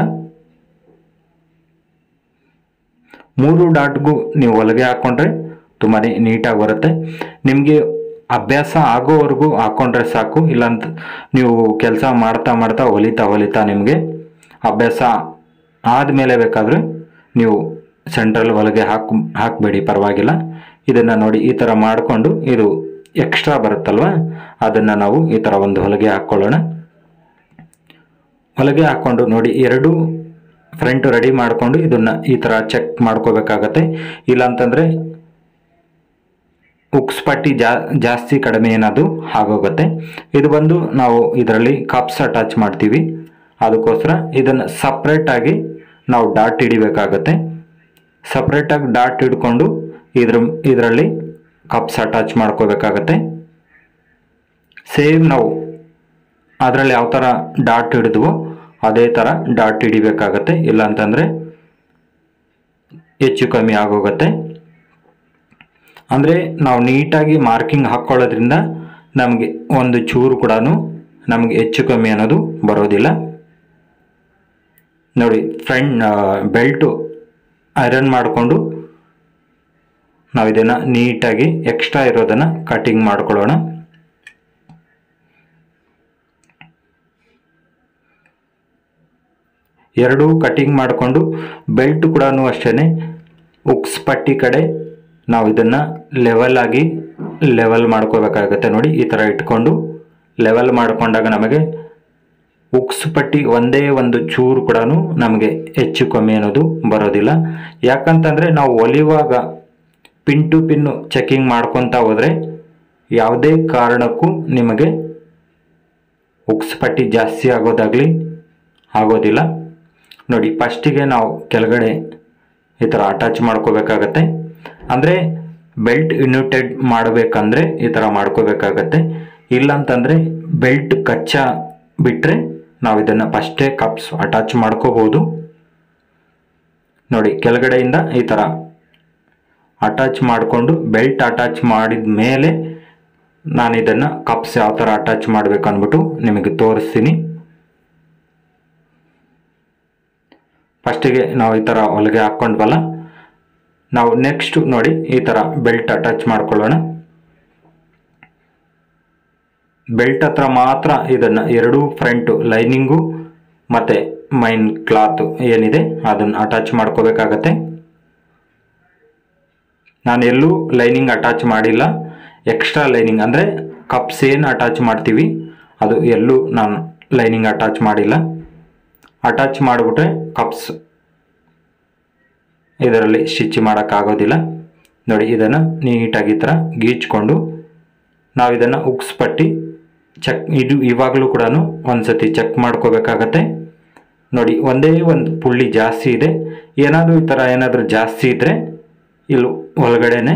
ಮೂರು ಡಾಟ್ಗೂ ನೀವು ಹೊಲಿಗೆ ಹಾಕ್ಕೊಂಡ್ರೆ ತುಂಬಾ ನೀಟಾಗಿ ಬರುತ್ತೆ ನಿಮಗೆ ಅಭ್ಯಾಸ ಆಗೋವರೆಗೂ ಹಾಕ್ಕೊಂಡ್ರೆ ಸಾಕು ಇಲ್ಲಾಂತ ನೀವು ಕೆಲಸ ಮಾಡ್ತಾ ಮಾಡ್ತಾ ಹೊಲಿತಾ ಹೊಲಿತಾ ನಿಮಗೆ ಅಭ್ಯಾಸ ಆದಮೇಲೆ ಬೇಕಾದರೆ ನೀವು ಸೆಂಟ್ರಲ್ ಹೊಲಿಗೆ ಹಾಕು ಹಾಕಬೇಡಿ ಪರವಾಗಿಲ್ಲ ಇದನ್ನು ನೋಡಿ ಈ ಥರ ಮಾಡಿಕೊಂಡು ಇದು ಎಕ್ಸ್ಟ್ರಾ ಬರುತ್ತಲ್ವ ಅದನ್ನು ನಾವು ಈ ಥರ ಒಂದು ಹೊಲಿಗೆ ಹಾಕ್ಕೊಳ್ಳೋಣ ಹೊಲಿಗೆ ಹಾಕ್ಕೊಂಡು ನೋಡಿ ಎರಡು ಫ್ರಂಟ್ ರೆಡಿ ಮಾಡಿಕೊಂಡು ಇದನ್ನು ಈ ಥರ ಚೆಕ್ ಮಾಡ್ಕೋಬೇಕಾಗತ್ತೆ ಇಲ್ಲಾಂತಂದರೆ ಉಕ್ಸ್ ಪಟ್ಟಿ ಜಾ ಜಾಸ್ತಿ ಕಡಿಮೆ ಏನಾದರೂ ಆಗೋಗುತ್ತೆ ಇದು ಬಂದು ನಾವು ಇದರಲ್ಲಿ ಕಪ್ಸ್ ಅಟ್ಯಾಚ್ ಮಾಡ್ತೀವಿ ಅದಕ್ಕೋಸ್ಕರ ಇದನ್ನು ಸಪ್ರೇಟಾಗಿ ನಾವು ಡಾಟ್ ಹಿಡಿಬೇಕಾಗತ್ತೆ ಸಪ್ರೇಟಾಗಿ ಡಾಟ್ ಹಿಡ್ಕೊಂಡು ಇದ್ರ ಇದರಲ್ಲಿ ಕಪ್ಸ್ ಅಟ್ಯಾಚ್ ಮಾಡ್ಕೋಬೇಕಾಗತ್ತೆ ಸೇಮ್ ನಾವು ಅದರಲ್ಲಿ ಯಾವ ಥರ ಡಾಟ್ ಹಿಡಿದ್ವೋ ಅದೇ ಥರ ಡಾಟ್ ಹಿಡಿಬೇಕಾಗತ್ತೆ ಇಲ್ಲ ಅಂತಂದರೆ ಹೆಚ್ಚು ಕಮ್ಮಿ ಆಗೋಗುತ್ತೆ ಅಂದರೆ ನಾವು ನೀಟಾಗಿ ಮಾರ್ಕಿಂಗ್ ಹಾಕ್ಕೊಳ್ಳೋದ್ರಿಂದ ನಮಗೆ ಒಂದು ಚೂರು ಕೂಡ ನಮಗೆ ಹೆಚ್ಚು ಕಮ್ಮಿ ಅನ್ನೋದು ಬರೋದಿಲ್ಲ ನೋಡಿ ಫ್ರಂಟ್ ಬೆಲ್ಟು ಐರನ್ ಮಾಡಿಕೊಂಡು ನಾವು ಇದನ್ನು ನೀಟಾಗಿ ಎಕ್ಸ್ಟ್ರಾ ಇರೋದನ್ನು ಕಟಿಂಗ್ ಮಾಡ್ಕೊಳ್ಳೋಣ ಎರಡೂ ಕಟಿಂಗ್ ಮಾಡಿಕೊಂಡು ಬೆಲ್ಟ್ ಕೂಡ ಅಷ್ಟೇ ಉಕ್ಸ್ ಪಟ್ಟಿ ಕಡೆ ನಾವು ಇದನ್ನು ಲೆವೆಲ್ ಆಗಿ ಲೆವೆಲ್ ಮಾಡ್ಕೋಬೇಕಾಗತ್ತೆ ನೋಡಿ ಈ ಥರ ಇಟ್ಕೊಂಡು ಲೆವೆಲ್ ಮಾಡಿಕೊಂಡಾಗ ನಮಗೆ ಉಕ್ಸ್ ಪಟ್ಟಿ ಒಂದೇ ಒಂದು ಚೂರು ಕೂಡ ನಮಗೆ ಹೆಚ್ಚು ಕಮ್ಮಿ ಅನ್ನೋದು ಬರೋದಿಲ್ಲ ಯಾಕಂತಂದರೆ ನಾವು ಹೊಲಿಯುವಾಗ ಪಿನ್ ಟು ಪಿನ್ನು ಚೆಕಿಂಗ್ ಮಾಡ್ಕೊತಾ ಹೋದರೆ ಯಾವುದೇ ಕಾರಣಕ್ಕೂ ನಿಮಗೆ ಉಕ್ಸ್ ಪಟ್ಟಿ ಜಾಸ್ತಿ ಆಗೋದಾಗಲಿ ಆಗೋದಿಲ್ಲ ನೋಡಿ ಫಸ್ಟಿಗೆ ನಾವು ಕೆಳಗಡೆ ಈ ಥರ ಅಟ್ಯಾಚ್ ಮಾಡ್ಕೋಬೇಕಾಗತ್ತೆ ಅಂದರೆ ಬೆಲ್ಟ್ ಯುನಿಟೆಡ್ ಮಾಡಬೇಕಂದ್ರೆ ಈ ಥರ ಮಾಡ್ಕೋಬೇಕಾಗತ್ತೆ ಇಲ್ಲಂತಂದರೆ ಬೆಲ್ಟ್ ಕಚ್ಚಾ ಬಿಟ್ಟರೆ ನಾವು ಇದನ್ನು ಫಸ್ಟೇ ಕಪ್ಸ್ ಅಟ್ಯಾಚ್ ಮಾಡ್ಕೋಬೋದು ನೋಡಿ ಕೆಳಗಡೆಯಿಂದ ಈ ಥರ ಅಟ್ಯಾಚ್ ಮಾಡಿಕೊಂಡು ಬೆಲ್ಟ್ ಅಟ್ಯಾಚ್ ಮಾಡಿದ ಮೇಲೆ ನಾನು ಇದನ್ನು ಕಪ್ಸ್ ಯಾವ ಥರ ಅಟ್ಯಾಚ್ ಮಾಡಬೇಕು ಅಂದ್ಬಿಟ್ಟು ನಿಮಗೆ ತೋರಿಸ್ತೀನಿ ಫಸ್ಟಿಗೆ ನಾವು ಈ ಥರ ಹೊಲಿಗೆ ಹಾಕ್ಕೊಂಡ್ವಲ್ಲ ನಾವು ನೆಕ್ಸ್ಟ್ ನೋಡಿ ಈ ಥರ ಬೆಲ್ಟ್ ಅಟ್ಯಾಚ್ ಮಾಡ್ಕೊಳ್ಳೋಣ ಬೆಲ್ಟ್ ಹತ್ರ ಮಾತ್ರ ಇದನ್ನು ಎರಡೂ ಫ್ರಂಟು ಲೈನಿಂಗು ಮತ್ತು ಮೈನ್ ಕ್ಲಾತ್ ಏನಿದೆ ಅದನ್ನು ಅಟ್ಯಾಚ್ ಮಾಡ್ಕೋಬೇಕಾಗತ್ತೆ ನಾನು ಎಲ್ಲೂ ಲೈನಿಂಗ್ ಅಟ್ಯಾಚ್ ಮಾಡಿಲ್ಲ ಎಕ್ಸ್ಟ್ರಾ ಲೈನಿಂಗ್ ಅಂದರೆ ಕಪ್ಸ್ ಏನು ಅಟ್ಯಾಚ್ ಮಾಡ್ತೀವಿ ಅದು ಎಲ್ಲೂ ನಾನು ಲೈನಿಂಗ್ ಅಟ್ಯಾಚ್ ಮಾಡಿಲ್ಲ ಅಟ್ಯಾಚ್ ಮಾಡಿಬಿಟ್ರೆ ಕಪ್ಸ್ ಇದರಲ್ಲಿ ಸ್ಟಿಚ್ ಮಾಡೋಕ್ಕಾಗೋದಿಲ್ಲ ನೋಡಿ ಇದನ್ನು ನೀಟಾಗಿ ಈ ಥರ ಗೀಚ್ಕೊಂಡು ನಾವು ಇದನ್ನು ಉಕ್ಸ್ಪಟ್ಟಿ ಚೆಕ್ ಇದು ಇವಾಗಲೂ ಕೂಡ ಒಂದ್ಸತಿ ಚೆಕ್ ಮಾಡ್ಕೋಬೇಕಾಗತ್ತೆ ನೋಡಿ ಒಂದೇ ಒಂದು ಪುಳ್ಳಿ ಜಾಸ್ತಿ ಇದೆ ಏನಾದರೂ ಈ ಥರ ಏನಾದರೂ ಜಾಸ್ತಿ ಇದ್ದರೆ ಇಲ್ಲಿ ಒಳಗಡೆನೆ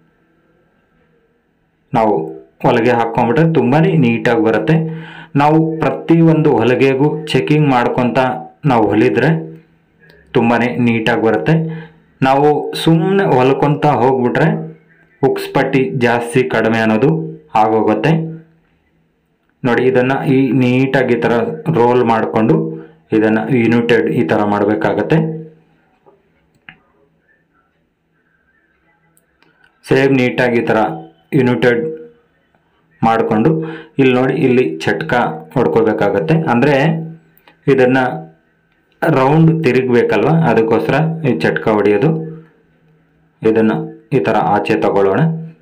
ನಾವು ಹೊಲಿಗೆ ಹಾಕ್ಕೊಂಬಿಟ್ರೆ ತುಂಬಾ ನೀಟಾಗಿ ಬರುತ್ತೆ ನಾವು ಪ್ರತಿಯೊಂದು ಹೊಲಿಗೆಗೂ ಚೆಕಿಂಗ್ ಮಾಡ್ಕೊತ ನಾವು ಹೊಲಿದ್ರೆ ತುಂಬಾ ನೀಟಾಗಿ ಬರುತ್ತೆ ನಾವು ಸುಮ್ಮನೆ ಹೊಲ್ಕೊತ ಹೋಗ್ಬಿಟ್ರೆ ಹುಕ್ಸ್ ಪಟ್ಟಿ ಜಾಸ್ತಿ ಕಡಿಮೆ ಅನ್ನೋದು ಆಗೋಗುತ್ತೆ ನೋಡಿ ಇದನ್ನು ಈ ನೀಟಾಗಿ ಈ ಥರ ರೋಲ್ ಮಾಡಿಕೊಂಡು ಇದನ್ನು ಯುನಿಟೆಡ್ ಈ ಥರ ಮಾಡಬೇಕಾಗತ್ತೆ ಸೇಮ್ ನೀಟಾಗಿ ಈ ಥರ ಯುನಿಟೆಡ್ ಮಾಡಿಕೊಂಡು ಇಲ್ಲಿ ನೋಡಿ ಇಲ್ಲಿ ಚಟ್ಕ ಹೊಡ್ಕೋಬೇಕಾಗತ್ತೆ ಅಂದರೆ ಇದನ್ನು ರೌಂಡ್ ತಿರುಗಬೇಕಲ್ವ ಅದಕ್ಕೋಸ್ಕರ ಈ ಚಟ್ಕ ಹೊಡೆಯೋದು ಇದನ್ನು ಈ ಥರ ಆಚೆ ತಗೊಳ್ಳೋಣ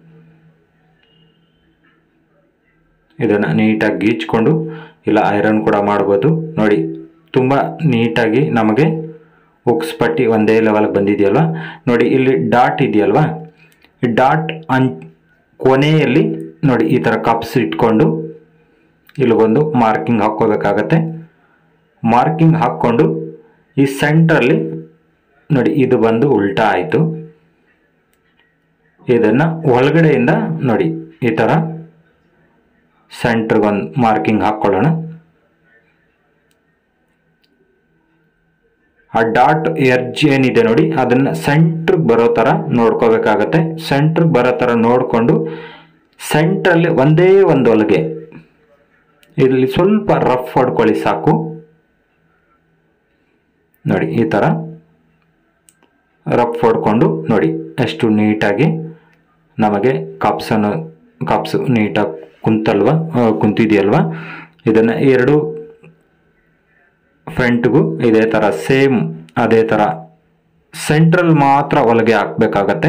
ಇದನ್ನು ನೀಟಾಗಿ ಗೀಚ್ಕೊಂಡು ಇಲ್ಲ ಐರನ್ ಕೂಡ ಮಾಡ್ಬೋದು ನೋಡಿ ತುಂಬ ನೀಟಾಗಿ ನಮಗೆ ಉಕ್ಸ್ ಪಟ್ಟಿ ಒಂದೇ ಲೆವೆಲ್ಗೆ ಬಂದಿದೆಯಲ್ವ ನೋಡಿ ಇಲ್ಲಿ ಡಾಟ್ ಇದೆಯಲ್ವಾ ಈ ಡಾಟ್ ಅನ್ ಕೊನೆಯಲ್ಲಿ ನೋಡಿ ಈ ಥರ ಕಪ್ಸ್ ಇಟ್ಕೊಂಡು ಇಲ್ಲಿ ಒಂದು ಮಾರ್ಕಿಂಗ್ ಹಾಕ್ಕೋಬೇಕಾಗತ್ತೆ ಮಾರ್ಕಿಂಗ್ ಹಾಕ್ಕೊಂಡು ಈ ಸೆಂಟ್ರಲ್ಲಿ ನೋಡಿ ಇದು ಬಂದು ಉಲ್ಟಾ ಆಯಿತು ಇದನ್ನು ಒಳಗಡೆಯಿಂದ ನೋಡಿ ಈ ಥರ ಸೆಂಟ್ರಿಗೊಂದು ಮಾರ್ಕಿಂಗ್ ಹಾಕ್ಕೊಳ್ಳೋಣ ಆ ಡಾಟ್ ಎರ್ಜ್ ಏನಿದೆ ನೋಡಿ ಅದನ್ನ ಸೆಂಟ್ರಿಗೆ ಬರೋ ಥರ ನೋಡ್ಕೋಬೇಕಾಗತ್ತೆ ಸೆಂಟ್ರಿಗೆ ಬರೋ ಥರ ನೋಡಿಕೊಂಡು ಸೆಂಟ್ರಲ್ಲಿ ಒಂದೇ ಒಂದು ಹೊಲಿಗೆ ಇಲ್ಲಿ ಸ್ವಲ್ಪ ರಫ್ ಹೊಡ್ಕೊಳ್ಳಿ ಸಾಕು ನೋಡಿ ಈ ಥರ ರಫ್ ಹೊಡ್ಕೊಂಡು ನೋಡಿ ಎಷ್ಟು ನೀಟಾಗಿ ನಮಗೆ ಕಪ್ಸನ್ನು ಕಪ್ಸು ನೀಟಾಗಿ ಕುಂತಲ್ವ ಆ, ಕುಂತಿದೆಯಲ್ವ ಇದನ್ನು ಎರಡು ಫ್ರಂಟ್ಗೂ ಇದೇ ಥರ ಸೇಮ್ ಅದೇ ಥರ ಸೆಂಟ್ರಲ್ ಮಾತ್ರ ಹೊಲಿಗೆ ಹಾಕ್ಬೇಕಾಗತ್ತೆ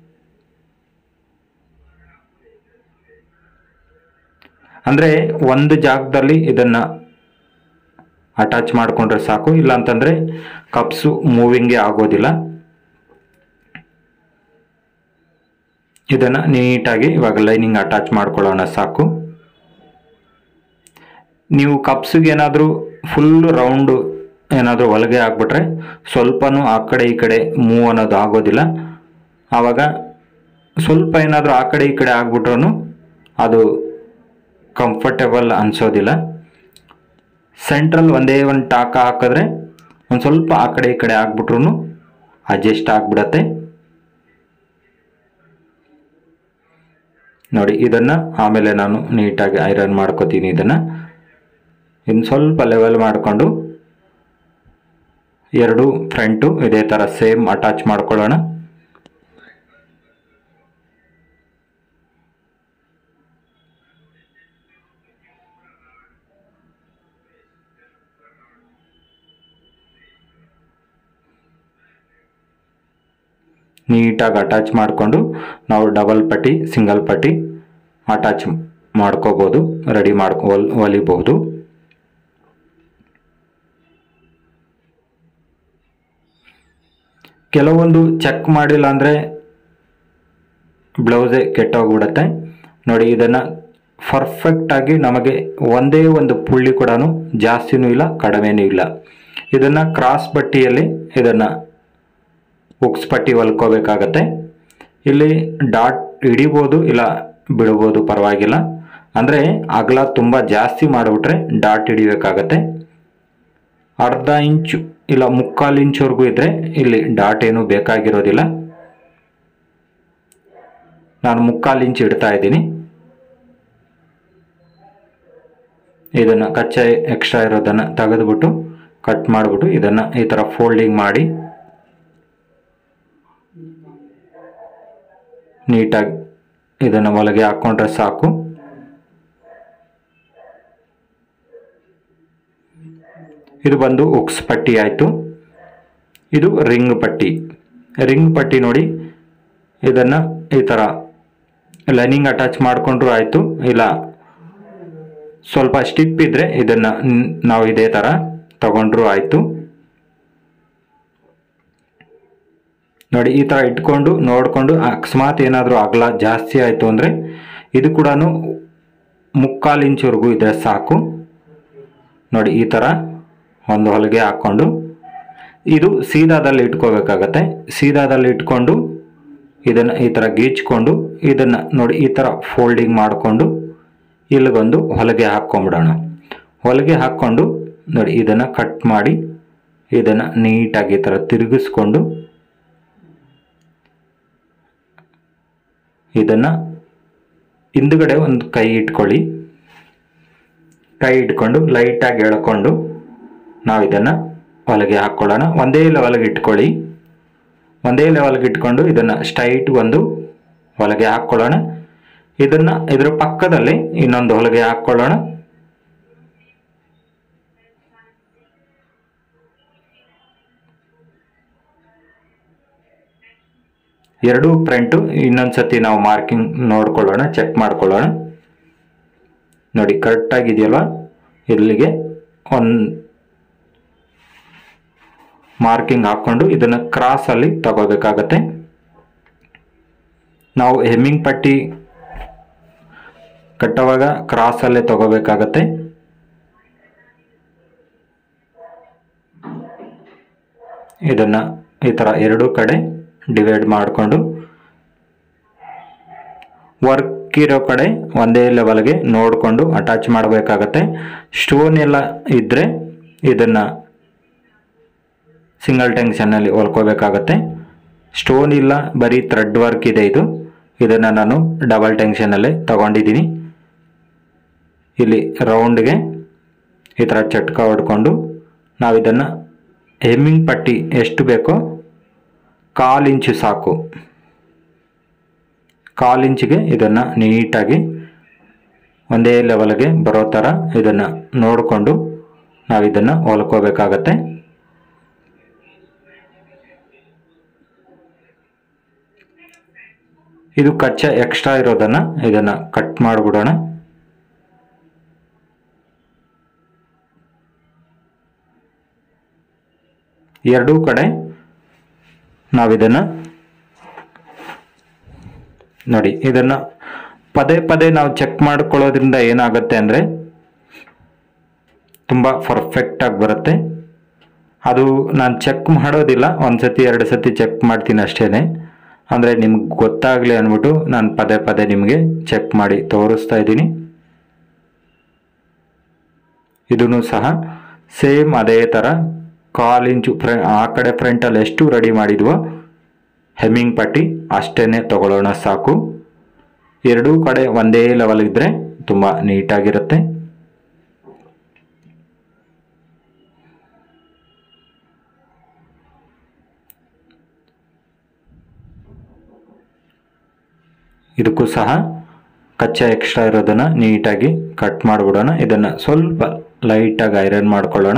ಅಂದರೆ ಒಂದು ಜಾಗದಲ್ಲಿ ಇದನ್ನು ಅಟ್ಯಾಚ್ ಮಾಡಿಕೊಂಡ್ರೆ ಸಾಕು ಇಲ್ಲ ಅಂತಂದರೆ ಕಪ್ಸು ಮೂವಿಂಗೇ ಆಗೋದಿಲ್ಲ ಇದನ್ನು ನೀಟಾಗಿ ಇವಾಗ ಲೈನಿಂಗ್ ಅಟ್ಯಾಚ್ ಮಾಡ್ಕೊಳ್ಳೋಣ ಸಾಕು ನೀವು ಕಪ್ಸಿಗೆ ಏನಾದರೂ ಫುಲ್ ರೌಂಡು ಏನಾದರೂ ಹೊಲಿಗೆ ಹಾಕ್ಬಿಟ್ರೆ ಸ್ವಲ್ಪನೂ ಆ ಕಡೆ ಈ ಕಡೆ ಮೂವ್ ಅನ್ನೋದು ಆಗೋದಿಲ್ಲ ಆವಾಗ ಸ್ವಲ್ಪ ಏನಾದರೂ ಆ ಕಡೆ ಈ ಕಡೆ ಆಗ್ಬಿಟ್ರೂ ಅದು ಕಂಫರ್ಟೇಬಲ್ ಅನಿಸೋದಿಲ್ಲ ಸೆಂಟ್ರಲ್ ಒಂದೇ ಒಂದು ಟಾಕ ಹಾಕಿದ್ರೆ ಒಂದು ಸ್ವಲ್ಪ ಆ ಕಡೆ ಈ ಕಡೆ ಆಗ್ಬಿಟ್ರು ಅಡ್ಜಸ್ಟ್ ಆಗಿಬಿಡತ್ತೆ ನೋಡಿ ಇದನ್ನು ಆಮೇಲೆ ನಾನು ನೀಟಾಗಿ ಐರನ್ ಮಾಡ್ಕೋತೀನಿ ಇದನ್ನು ಇನ್ನು ಸ್ವಲ್ಪ ಲೆವೆಲ್ ಮಾಡಿಕೊಂಡು ಎರಡು ಫ್ರಂಟು ಇದೇ ಥರ ಸೇಮ್ ಅಟ್ಯಾಚ್ ಮಾಡ್ಕೊಳ್ಳೋಣ ನೀಟಾಗಿ ಅಟ್ಯಾಚ್ ಮಾಡಿಕೊಂಡು ನಾವು ಡಬಲ್ ಪಟ್ಟಿ ಸಿಂಗಲ್ ಪಟ್ಟಿ ಅಟ್ಯಾಚ್ ಮಾಡ್ಕೋಬೋದು ರೆಡಿ ಮಾಡ್ಕೊ ಹೊಲ್ ಹೊಲಿಬಹುದು ಕೆಲವೊಂದು ಚೆಕ್ ಮಾಡಿಲ್ಲ ಅಂದರೆ ಬ್ಲೌಸೇ ಕೆಟ್ಟೋಗ್ಬಿಡುತ್ತೆ ನೋಡಿ ಇದನ್ನು ಪರ್ಫೆಕ್ಟಾಗಿ ನಮಗೆ ಒಂದೇ ಒಂದು ಪುಳ್ಳಿ ಕೂಡ ಜಾಸ್ತಿನೂ ಇಲ್ಲ ಕಡಿಮೆನೂ ಇಲ್ಲ ಇದನ್ನು ಕ್ರಾಸ್ ಬಟ್ಟಿಯಲ್ಲಿ ಇದನ್ನು ಉಕ್ಸ್ ಪಟ್ಟಿ ಹೊಲ್ಕೋಬೇಕಾಗತ್ತೆ ಇಲ್ಲಿ ಡಾಟ್ ಹಿಡಿಬೋದು ಇಲ್ಲ ಬಿಡ್ಬೋದು ಪರವಾಗಿಲ್ಲ ಅಂದರೆ ಅಗಲ ತುಂಬ ಜಾಸ್ತಿ ಮಾಡಿಬಿಟ್ರೆ ಡಾಟ್ ಹಿಡಿಬೇಕಾಗತ್ತೆ ಅರ್ಧ ಇಂಚು ಇಲ್ಲ ಮುಕ್ಕಾಲು ಇಂಚ್ವರೆಗೂ ಇದ್ದರೆ ಇಲ್ಲಿ ಡಾಟ್ ಏನು ಬೇಕಾಗಿರೋದಿಲ್ಲ ನಾನು ಮುಕ್ಕಾಲು ಇಂಚ್ ಇಡ್ತಾ ಇದ್ದೀನಿ ಇದನ್ನು ಕಚ್ಚಾ ಎಕ್ಸ್ಟ್ರಾ ಇರೋದನ್ನು ತೆಗೆದುಬಿಟ್ಟು ಕಟ್ ಮಾಡಿಬಿಟ್ಟು ಇದನ್ನು ಈ ಥರ ಫೋಲ್ಡಿಂಗ್ ಮಾಡಿ ನೀಟಾಗಿ ಇದನ್ನು ಒಳಗೆ ಹಾಕ್ಕೊಂಡ್ರೆ ಸಾಕು ಇದು ಬಂದು ಉಕ್ಸ್ ಪಟ್ಟಿ ಆಯಿತು ಇದು ರಿಂಗ್ ಪಟ್ಟಿ ರಿಂಗ್ ಪಟ್ಟಿ ನೋಡಿ ಇದನ್ನು ಈ ಥರ ಲೈನಿಂಗ್ ಅಟ್ಯಾಚ್ ಮಾಡಿಕೊಂಡ್ರು ಆಯಿತು ಇಲ್ಲ ಸ್ವಲ್ಪ ಸ್ಟಿಪ್ ಇದ್ದರೆ ಇದನ್ನು ನಾವು ಇದೇ ಥರ ತಗೊಂಡ್ರು ಆಯಿತು ನೋಡಿ ಈ ಥರ ಇಟ್ಕೊಂಡು ನೋಡಿಕೊಂಡು ಅಕಸ್ಮಾತ್ ಏನಾದರೂ ಅಗಲ ಜಾಸ್ತಿ ಆಯಿತು ಅಂದರೆ ಇದು ಕೂಡ ಮುಕ್ಕಾಲು ಇಂಚುವರೆಗೂ ಇದ್ರೆ ಸಾಕು ನೋಡಿ ಈ ಥರ ಒಂದು ಹೊಲಿಗೆ ಹಾಕ್ಕೊಂಡು ಇದು ಸೀದಾದಲ್ಲಿ ಇಟ್ಕೋಬೇಕಾಗತ್ತೆ ಸೀದಾದಲ್ಲಿ ಇಟ್ಕೊಂಡು ಇದನ್ನು ಈ ಥರ ಗೀಚ್ಕೊಂಡು ಇದನ್ನು ನೋಡಿ ಈ ಥರ ಫೋಲ್ಡಿಂಗ್ ಮಾಡಿಕೊಂಡು ಇಲ್ಲಿಗೊಂದು ಹೊಲಿಗೆ ಹಾಕ್ಕೊಂಬಿಡೋಣ ಹೊಲಿಗೆ ಹಾಕ್ಕೊಂಡು ನೋಡಿ ಇದನ್ನು ಕಟ್ ಮಾಡಿ ಇದನ್ನು ನೀಟಾಗಿ ಈ ಥರ ತಿರುಗಿಸ್ಕೊಂಡು ಇದನ್ನು ಹಿಂದುಗಡೆ ಒಂದು ಕೈ ಇಟ್ಕೊಳ್ಳಿ ಕೈ ಇಟ್ಕೊಂಡು ಲೈಟಾಗಿ ಎಳ್ಕೊಂಡು ನಾವು ಇದನ್ನು ಹೊಲಿಗೆ ಹಾಕ್ಕೊಳ್ಳೋಣ ಒಂದೇ ಲೆವೆಲ್ಗೆ ಇಟ್ಕೊಳ್ಳಿ ಒಂದೇ ಲೆವೆಲ್ಗೆ ಇಟ್ಕೊಂಡು ಇದನ್ನು ಸ್ಟ್ರೈಟ್ ಒಂದು ಹೊಲಿಗೆ ಹಾಕ್ಕೊಳ್ಳೋಣ ಇದನ್ನು ಇದರ ಪಕ್ಕದಲ್ಲಿ ಇನ್ನೊಂದು ಹೊಲಿಗೆ ಹಾಕ್ಕೊಳ್ಳೋಣ ಎರಡೂ ಫ್ರಂಟು ಇನ್ನೊಂದ್ಸತಿ ನಾವು ಮಾರ್ಕಿಂಗ್ ನೋಡ್ಕೊಳ್ಳೋಣ ಚೆಕ್ ಮಾಡ್ಕೊಳ್ಳೋಣ ನೋಡಿ ಕರೆಕ್ಟಾಗಿದೆಯಲ್ವ ಇಲ್ಲಿಗೆ ಒಂದು ಮಾರ್ಕಿಂಗ್ ಹಾಕ್ಕೊಂಡು ಇದನ್ನು ಕ್ರಾಸಲ್ಲಿ ತಗೋಬೇಕಾಗತ್ತೆ ನಾವು ಹೆಮ್ಮಿಂಗ್ ಪಟ್ಟಿ ಕಟ್ಟುವಾಗ ಕ್ರಾಸಲ್ಲೇ ತಗೋಬೇಕಾಗತ್ತೆ ಇದನ್ನು ಈ ಥರ ಎರಡೂ ಕಡೆ ಡಿವೈಡ್ ಮಾಡಿಕೊಂಡು ವರ್ಕ್ ಇರೋ ಕಡೆ ಒಂದೇ ಲೆವೆಲ್ಗೆ ನೋಡಿಕೊಂಡು ಅಟ್ಯಾಚ್ ಮಾಡಬೇಕಾಗತ್ತೆ ಸ್ಟೋನ್ ಎಲ್ಲ ಇದ್ದರೆ ಇದನ್ನು ಸಿಂಗಲ್ ಟೆನ್ಷನ್ನಲ್ಲಿ ಹೊಲ್ಕೋಬೇಕಾಗತ್ತೆ ಸ್ಟೋನ್ ಇಲ್ಲ ಬರೀ ಥ್ರೆಡ್ ವರ್ಕ್ ಇದೆ ಇದು ಇದನ್ನು ನಾನು ಡಬಲ್ ಟೆನ್ಷನಲ್ಲೇ ತಗೊಂಡಿದ್ದೀನಿ ಇಲ್ಲಿ ರೌಂಡ್ಗೆ ಈ ಥರ ಚಟ್ಕ ಹೊಡ್ಕೊಂಡು ನಾವು ಇದನ್ನು ಹೆಮ್ಮಿಂಗ್ ಪಟ್ಟಿ ಎಷ್ಟು ಬೇಕೋ ಕಾಲು ಇಂಚು ಸಾಕು ಕಾಲು ಇಂಚಿಗೆ ಇದನ್ನು ನೀಟಾಗಿ ಒಂದೇ ಲೆವೆಲ್ಗೆ ಬರೋ ಥರ ಇದನ್ನು ನೋಡಿಕೊಂಡು ನಾವು ಇದನ್ನು ಹೊಲ್ಕೋಬೇಕಾಗತ್ತೆ ಇದು ಕಚ್ಚಾ ಎಕ್ಸ್ಟ್ರಾ ಇರೋದನ್ನು ಇದನ್ನು ಕಟ್ ಮಾಡಿಬಿಡೋಣ ಎರಡೂ ಕಡೆ ನಾವಿದನ್ನು ನೋಡಿ ಇದನ್ನು ಪದೇ ಪದೇ ನಾವು ಚೆಕ್ ಮಾಡ್ಕೊಳ್ಳೋದ್ರಿಂದ ಏನಾಗುತ್ತೆ ಅಂದರೆ ತುಂಬ ಪರ್ಫೆಕ್ಟಾಗಿ ಬರುತ್ತೆ ಅದು ನಾನು ಚೆಕ್ ಮಾಡೋದಿಲ್ಲ ಒಂದು ಸತಿ ಎರಡು ಸತಿ ಚೆಕ್ ಮಾಡ್ತೀನಿ ಅಷ್ಟೇ ಅಂದರೆ ನಿಮ್ಗೆ ಗೊತ್ತಾಗಲಿ ಅಂದ್ಬಿಟ್ಟು ನಾನು ಪದೇ ಪದೇ ನಿಮಗೆ ಚೆಕ್ ಮಾಡಿ ತೋರಿಸ್ತಾ ಇದ್ದೀನಿ ಇದೂ ಸಹ ಸೇಮ್ ಅದೇ ಥರ ಕಾಲು ಇಂಚು ಫ್ರ ಆ ಕಡೆ ಫ್ರಂಟಲ್ಲಿ ಎಷ್ಟು ರೆಡಿ ಮಾಡಿದ್ವೋ ಹೆಮ್ಮಿಂಗ್ ಪಟ್ಟಿ ಅಷ್ಟೇ ತಗೊಳ್ಳೋಣ ಸಾಕು ಎರಡೂ ಕಡೆ ಒಂದೇ ಲೆವೆಲ್ ಇದ್ದರೆ ತುಂಬ ನೀಟಾಗಿರುತ್ತೆ ಇದಕ್ಕೂ ಸಹ ಕಚ್ಚಾ ಎಕ್ಸ್ಟ್ರಾ ಇರೋದನ್ನು ನೀಟಾಗಿ ಕಟ್ ಮಾಡಿಬಿಡೋಣ ಇದನ್ನು ಸ್ವಲ್ಪ ಲೈಟಾಗಿ ಐರನ್ ಮಾಡ್ಕೊಳ್ಳೋಣ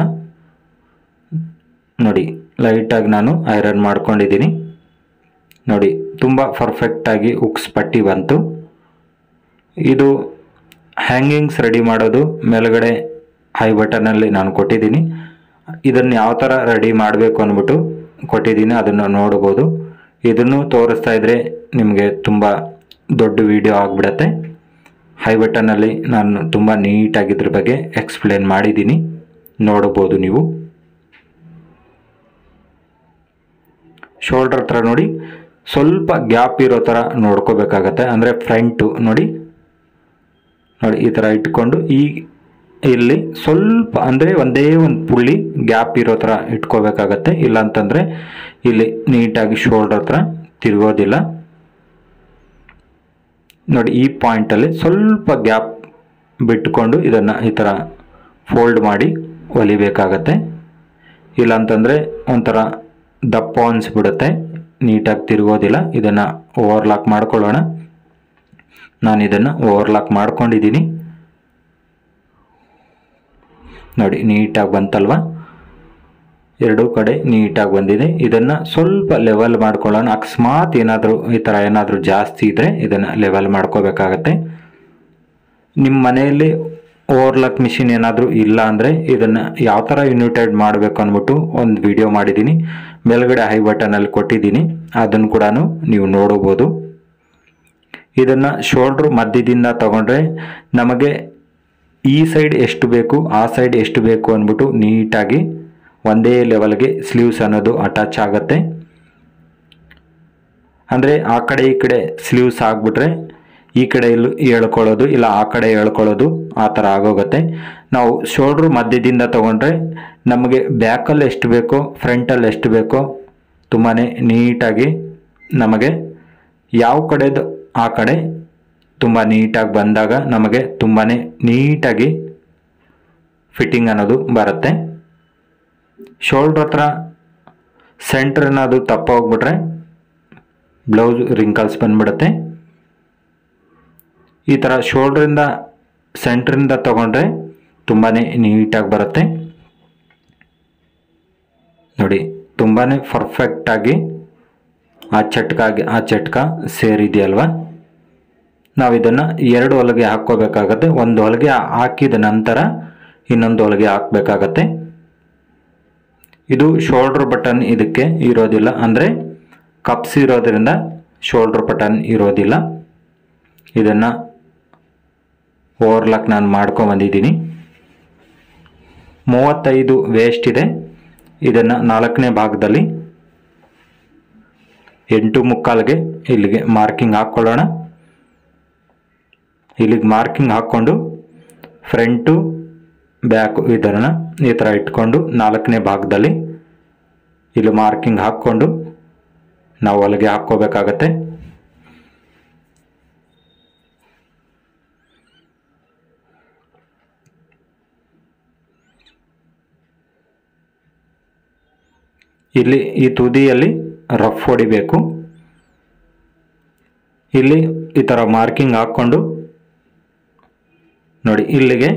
ನೋಡಿ ಲೈಟಾಗಿ ನಾನು ಐರನ್ ಮಾಡ್ಕೊಂಡಿದ್ದೀನಿ ನೋಡಿ ತುಂಬ ಪರ್ಫೆಕ್ಟಾಗಿ ಉಕ್ಸ್ ಪಟ್ಟಿ ಬಂತು ಇದು ಹ್ಯಾಂಗಿಂಗ್ಸ್ ರೆಡಿ ಮಾಡೋದು ಮೇಲ್ಗಡೆ ಹೈ ಬಟನಲ್ಲಿ ನಾನು ಕೊಟ್ಟಿದ್ದೀನಿ ಇದನ್ನು ಯಾವ ಥರ ರೆಡಿ ಮಾಡಬೇಕು ಅಂದ್ಬಿಟ್ಟು ಕೊಟ್ಟಿದ್ದೀನಿ ಅದನ್ನು ನೋಡ್ಬೋದು ಇದನ್ನು ತೋರಿಸ್ತಾ ಇದ್ದರೆ ನಿಮಗೆ ತುಂಬ ದೊಡ್ಡ ವಿಡಿಯೋ ಆಗಿಬಿಡತ್ತೆ ಹೈ ಬಟನಲ್ಲಿ ನಾನು ತುಂಬ ನೀಟಾಗಿ ಇದ್ರ ಬಗ್ಗೆ ಎಕ್ಸ್ಪ್ಲೇನ್ ಮಾಡಿದ್ದೀನಿ ನೋಡ್ಬೋದು ನೀವು ಶೋಲ್ಡರ್ ಹತ್ರ ನೋಡಿ ಸ್ವಲ್ಪ ಗ್ಯಾಪ್ ಇರೋ ಥರ ನೋಡ್ಕೋಬೇಕಾಗತ್ತೆ ಅಂದರೆ ಫ್ರಂಟು ನೋಡಿ ನೋಡಿ ಈ ಥರ ಇಟ್ಕೊಂಡು ಈ ಇಲ್ಲಿ ಸ್ವಲ್ಪ ಅಂದರೆ ಒಂದೇ ಒಂದು ಪುಳ್ಳಿ ಗ್ಯಾಪ್ ಇರೋ ಥರ ಇಟ್ಕೋಬೇಕಾಗತ್ತೆ ಇಲ್ಲ ಅಂತಂದರೆ ಇಲ್ಲಿ ನೀಟಾಗಿ ಶೋಲ್ಡರ್ ಹತ್ರ ತಿರುಗೋದಿಲ್ಲ ನೋಡಿ ಈ ಪಾಯಿಂಟಲ್ಲಿ ಸ್ವಲ್ಪ ಗ್ಯಾಪ್ ಬಿಟ್ಕೊಂಡು ಇದನ್ನು ಈ ಥರ ಫೋಲ್ಡ್ ಮಾಡಿ ಹೊಲಿಬೇಕಾಗತ್ತೆ ಇಲ್ಲ ಅಂತಂದರೆ ಒಂಥರ ದಪ್ಪ ಅನಿಸ್ಬಿಡುತ್ತೆ ನೀಟಾಗಿ ತಿರುಗೋದಿಲ್ಲ ಇದನ್ನು ಓವರ್ಲಾಕ್ ಮಾಡ್ಕೊಳ್ಳೋಣ ನಾನು ಇದನ್ನು ಓವರ್ಲಾಕ್ ಮಾಡ್ಕೊಂಡಿದ್ದೀನಿ ನೋಡಿ ನೀಟಾಗಿ ಬಂತಲ್ವ ಎರಡೂ ಕಡೆ ನೀಟಾಗಿ ಬಂದಿದೆ ಇದನ್ನು ಸ್ವಲ್ಪ ಲೆವೆಲ್ ಮಾಡ್ಕೊಳ್ಳೋಣ ಅಕಸ್ಮಾತ್ ಏನಾದರೂ ಈ ಥರ ಏನಾದರೂ ಜಾಸ್ತಿ ಇದ್ದರೆ ಇದನ್ನು ಲೆವೆಲ್ ಮಾಡ್ಕೋಬೇಕಾಗತ್ತೆ ನಿಮ್ಮ ಮನೆಯಲ್ಲಿ ಓವರ್ಲಾಕ್ ಮಿಷಿನ್ ಏನಾದರೂ ಇಲ್ಲ ಅಂದರೆ ಇದನ್ನು ಯಾವ ಥರ ಯುನಿಟೆಡ್ ಮಾಡಬೇಕು ಅಂದ್ಬಿಟ್ಟು ಒಂದು ವಿಡಿಯೋ ಮಾಡಿದ್ದೀನಿ ಮೇಲ್ಗಡೆ ಹೈ ಬಟನಲ್ಲಿ ಕೊಟ್ಟಿದ್ದೀನಿ ಅದನ್ನು ಕೂಡ ನೀವು ನೋಡಬಹುದು ಇದನ್ನು ಶೋಲ್ಡ್ರ್ ಮಧ್ಯದಿಂದ ತಗೊಂಡ್ರೆ ನಮಗೆ ಈ ಸೈಡ್ ಎಷ್ಟು ಬೇಕು ಆ ಸೈಡ್ ಎಷ್ಟು ಬೇಕು ಅಂದ್ಬಿಟ್ಟು ನೀಟಾಗಿ ಒಂದೇ ಲೆವೆಲ್ಗೆ ಸ್ಲೀವ್ಸ್ ಅನ್ನೋದು ಅಟ್ಯಾಚ್ ಆಗುತ್ತೆ ಅಂದರೆ ಆ ಕಡೆ ಈ ಕಡೆ ಸ್ಲೀವ್ಸ್ ಆಗಿಬಿಟ್ರೆ ಈ ಕಡೆ ಇಲ್ಲಿ ಹೇಳ್ಕೊಳ್ಳೋದು ಇಲ್ಲ ಆ ಕಡೆ ಹೇಳ್ಕೊಳ್ಳೋದು ಆ ಥರ ಆಗೋಗುತ್ತೆ ನಾವು ಶೋಲ್ಡ್ರ್ ಮಧ್ಯದಿಂದ ತಗೊಂಡ್ರೆ ನಮಗೆ ಬ್ಯಾಕಲ್ಲಿ ಎಷ್ಟು ಬೇಕೋ ಫ್ರಂಟಲ್ಲಿ ಎಷ್ಟು ಬೇಕೋ ತುಂಬಾ ನೀಟಾಗಿ ನಮಗೆ ಯಾವ ಕಡೆದು ಆ ಕಡೆ ತುಂಬ ನೀಟಾಗಿ ಬಂದಾಗ ನಮಗೆ ತುಂಬಾ ನೀಟಾಗಿ ಫಿಟ್ಟಿಂಗ್ ಅನ್ನೋದು ಬರುತ್ತೆ ಶೋಲ್ಡ್ರ್ ಹತ್ರ ಸೆಂಟ್ರ್ ಅನ್ನೋದು ತಪ್ಪ ಹೋಗ್ಬಿಟ್ರೆ ಬ್ಲೌಸ್ ರಿಂಕಲ್ಸ್ ಬಂದ್ಬಿಡುತ್ತೆ ಈ ಥರ ಶೋಲ್ಡ್ರಿಂದ ಸೆಂಟ್ರಿಂದ ತಗೊಂಡ್ರೆ ತುಂಬಾ ನೀಟಾಗಿ ಬರುತ್ತೆ ನೋಡಿ ತುಂಬಾ ಪರ್ಫೆಕ್ಟಾಗಿ ಆ ಚಟ್ಕಾಗಿ ಆ ಚಟ್ಕ ಸೇರಿದೆಯಲ್ವಾ ನಾವು ಇದನ್ನು ಎರಡು ಹೊಲಿಗೆ ಹಾಕ್ಕೋಬೇಕಾಗತ್ತೆ ಒಂದು ಹೊಲಿಗೆ ಹಾಕಿದ ನಂತರ ಇನ್ನೊಂದು ಹೊಲಿಗೆ ಹಾಕಬೇಕಾಗತ್ತೆ ಇದು ಶೋಲ್ಡ್ರ್ ಬಟನ್ ಇದಕ್ಕೆ ಇರೋದಿಲ್ಲ ಅಂದರೆ ಕಪ್ಸ್ ಇರೋದ್ರಿಂದ ಶೋಲ್ಡ್ರ್ ಬಟನ್ ಇರೋದಿಲ್ಲ ಇದನ್ನು ಓವರ್ಲಾಕ್ ನಾನು ಮಾಡ್ಕೊಂಬಂದಿದ್ದೀನಿ ಮೂವತ್ತೈದು ವೇಸ್ಟ್ ಇದೆ ಇದನ್ನು ನಾಲ್ಕನೇ ಭಾಗದಲ್ಲಿ ಎಂಟು ಮುಕ್ಕಾಲ್ಗೆ ಇಲ್ಲಿಗೆ ಮಾರ್ಕಿಂಗ್ ಹಾಕ್ಕೊಳ್ಳೋಣ ಇಲ್ಲಿಗೆ ಮಾರ್ಕಿಂಗ್ ಹಾಕ್ಕೊಂಡು ಫ್ರಂಟು ಬ್ಯಾಕು ಇದನ್ನು ಈ ಥರ ಇಟ್ಕೊಂಡು ನಾಲ್ಕನೇ ಭಾಗದಲ್ಲಿ ಇಲ್ಲಿ ಮಾರ್ಕಿಂಗ್ ಹಾಕ್ಕೊಂಡು ನಾವು ಹೊಲಿಗೆ ಹಾಕ್ಕೋಬೇಕಾಗತ್ತೆ ಇಲ್ಲಿ ಈ ತುದಿಯಲ್ಲಿ ರಫ್ ಹೊಡಿಬೇಕು ಇಲ್ಲಿ ಈ ಥರ ಮಾರ್ಕಿಂಗ್ ಹಾಕ್ಕೊಂಡು ನೋಡಿ ಇಲ್ಲಿಗೆ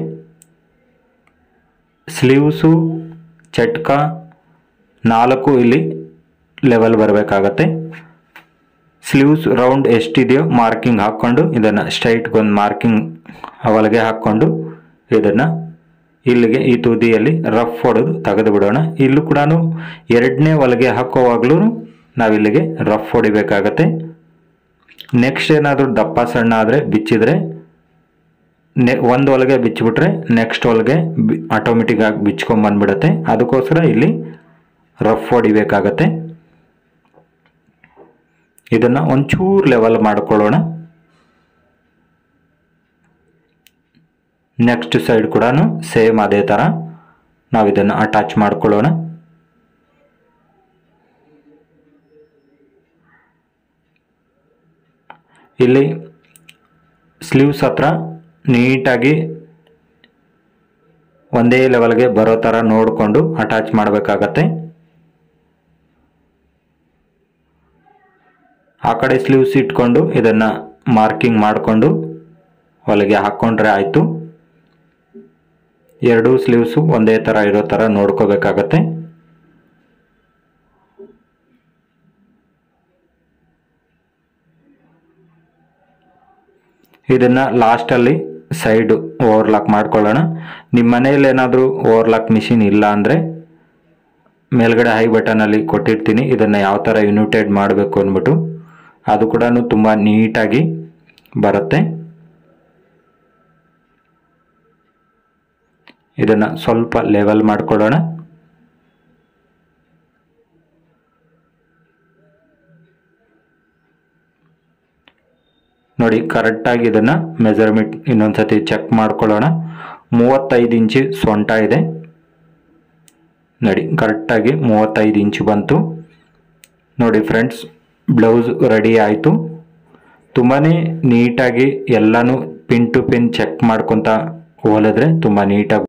ಸ್ಲೀವ್ಸು ಚಟ್ಕ ನಾಲ್ಕು ಇಲ್ಲಿ ಲೆವೆಲ್ ಬರಬೇಕಾಗತ್ತೆ ಸ್ಲೀವ್ಸ್ ರೌಂಡ್ ಎಷ್ಟಿದೆಯೋ ಮಾರ್ಕಿಂಗ್ ಹಾಕ್ಕೊಂಡು ಇದನ್ನು ಸ್ಟ್ರೈಟ್ಗೊಂದು ಮಾರ್ಕಿಂಗ್ ಹೊಲಿಗೆ ಹಾಕ್ಕೊಂಡು ಇದನ್ನು ಇಲ್ಲಿಗೆ ಈ ತುದಿಯಲ್ಲಿ ರಫ್ ಹೊಡೆದು ತೆಗೆದು ಬಿಡೋಣ ಇಲ್ಲೂ ಕೂಡ ಎರಡನೇ ಹೊಲಿಗೆ ಹಾಕೋವಾಗಲೂ ನಾವಿಲ್ಲಿಗೆ ರಫ್ ಹೊಡಿಬೇಕಾಗತ್ತೆ ನೆಕ್ಸ್ಟ್ ಏನಾದರೂ ದಪ್ಪ ಸಣ್ಣ ಆದರೆ ಬಿಚ್ಚಿದ್ರೆ ನೆ ಒಂದು ಹೊಲಿಗೆ ಬಿಚ್ಚಿಬಿಟ್ರೆ ನೆಕ್ಸ್ಟ್ ಹೊಲಿಗೆ ಬಿ ಆಟೋಮೆಟಿಕ್ ಆಗಿ ಬಿಚ್ಕೊಂಬಂದ್ಬಿಡುತ್ತೆ ಅದಕ್ಕೋಸ್ಕರ ಇಲ್ಲಿ ರಫ್ ಹೊಡಿಬೇಕಾಗತ್ತೆ ಇದನ್ನು ಒಂಚೂರು ಲೆವೆಲ್ ಮಾಡ್ಕೊಳ್ಳೋಣ ನೆಕ್ಸ್ಟ್ ಸೈಡ್ ಕೂಡ ಸೇಮ್ ಅದೇ ಥರ ನಾವು ಇದನ್ನು ಅಟ್ಯಾಚ್ ಮಾಡ್ಕೊಳ್ಳೋಣ ಇಲ್ಲಿ ಸ್ಲೀವ್ಸ್ ಹತ್ರ ನೀಟಾಗಿ ಒಂದೇ ಲೆವೆಲ್ಗೆ ಬರೋ ಥರ ನೋಡಿಕೊಂಡು ಅಟ್ಯಾಚ್ ಮಾಡಬೇಕಾಗತ್ತೆ ಆ ಕಡೆ ಸ್ಲೀವ್ಸ್ ಇಟ್ಕೊಂಡು ಇದನ್ನು ಮಾರ್ಕಿಂಗ್ ಮಾಡಿಕೊಂಡು ಹೊಲಿಗೆ ಹಾಕ್ಕೊಂಡ್ರೆ ಆಯಿತು ಎರಡೂ ಸ್ಲೀವ್ಸು ಒಂದೇ ಥರ ಇರೋ ಥರ ನೋಡ್ಕೋಬೇಕಾಗತ್ತೆ ಇದನ್ನು ಲಾಸ್ಟಲ್ಲಿ ಸೈಡು ಓವರ್ಲಾಕ್ ಮಾಡ್ಕೊಳ್ಳೋಣ ನಿಮ್ಮ ಮನೆಯಲ್ಲಿ ಏನಾದರೂ ಓವರ್ಲಾಕ್ ಮಿಷಿನ್ ಇಲ್ಲ ಅಂದರೆ ಮೇಲ್ಗಡೆ ಹೈ ಬಟನಲ್ಲಿ ಕೊಟ್ಟಿರ್ತೀನಿ ಇದನ್ನು ಯಾವ ಥರ ಯುನಿಟೆಡ್ ಮಾಡಬೇಕು ಅಂದ್ಬಿಟ್ಟು ಅದು ಕೂಡ ತುಂಬ ನೀಟಾಗಿ ಬರುತ್ತೆ ಇದನ್ನು ಸ್ವಲ್ಪ ಲೆವೆಲ್ ಮಾಡ್ಕೊಳ್ಳೋಣ ನೋಡಿ ಕರೆಕ್ಟಾಗಿ ಇದನ್ನು ಮೆಜರ್ಮೆಂಟ್ ಇನ್ನೊಂದ್ಸತಿ ಚೆಕ್ ಮಾಡ್ಕೊಳ್ಳೋಣ ಮೂವತ್ತೈದು ಇಂಚು ಸೊಂಟ ಇದೆ ನೋಡಿ ಕರೆಕ್ಟಾಗಿ ಮೂವತ್ತೈದು ಇಂಚು ಬಂತು ನೋಡಿ ಫ್ರೆಂಡ್ಸ್ ಬ್ಲೌಸ್ ರೆಡಿ ಆಯಿತು ತುಂಬಾ ನೀಟಾಗಿ ಎಲ್ಲನೂ ಪಿನ್ ಟು ಪಿನ್ ಚೆಕ್ ಮಾಡ್ಕೊತ ಹೊಲಿದ್ರೆ ತುಂಬ ನೀಟಾಗಿ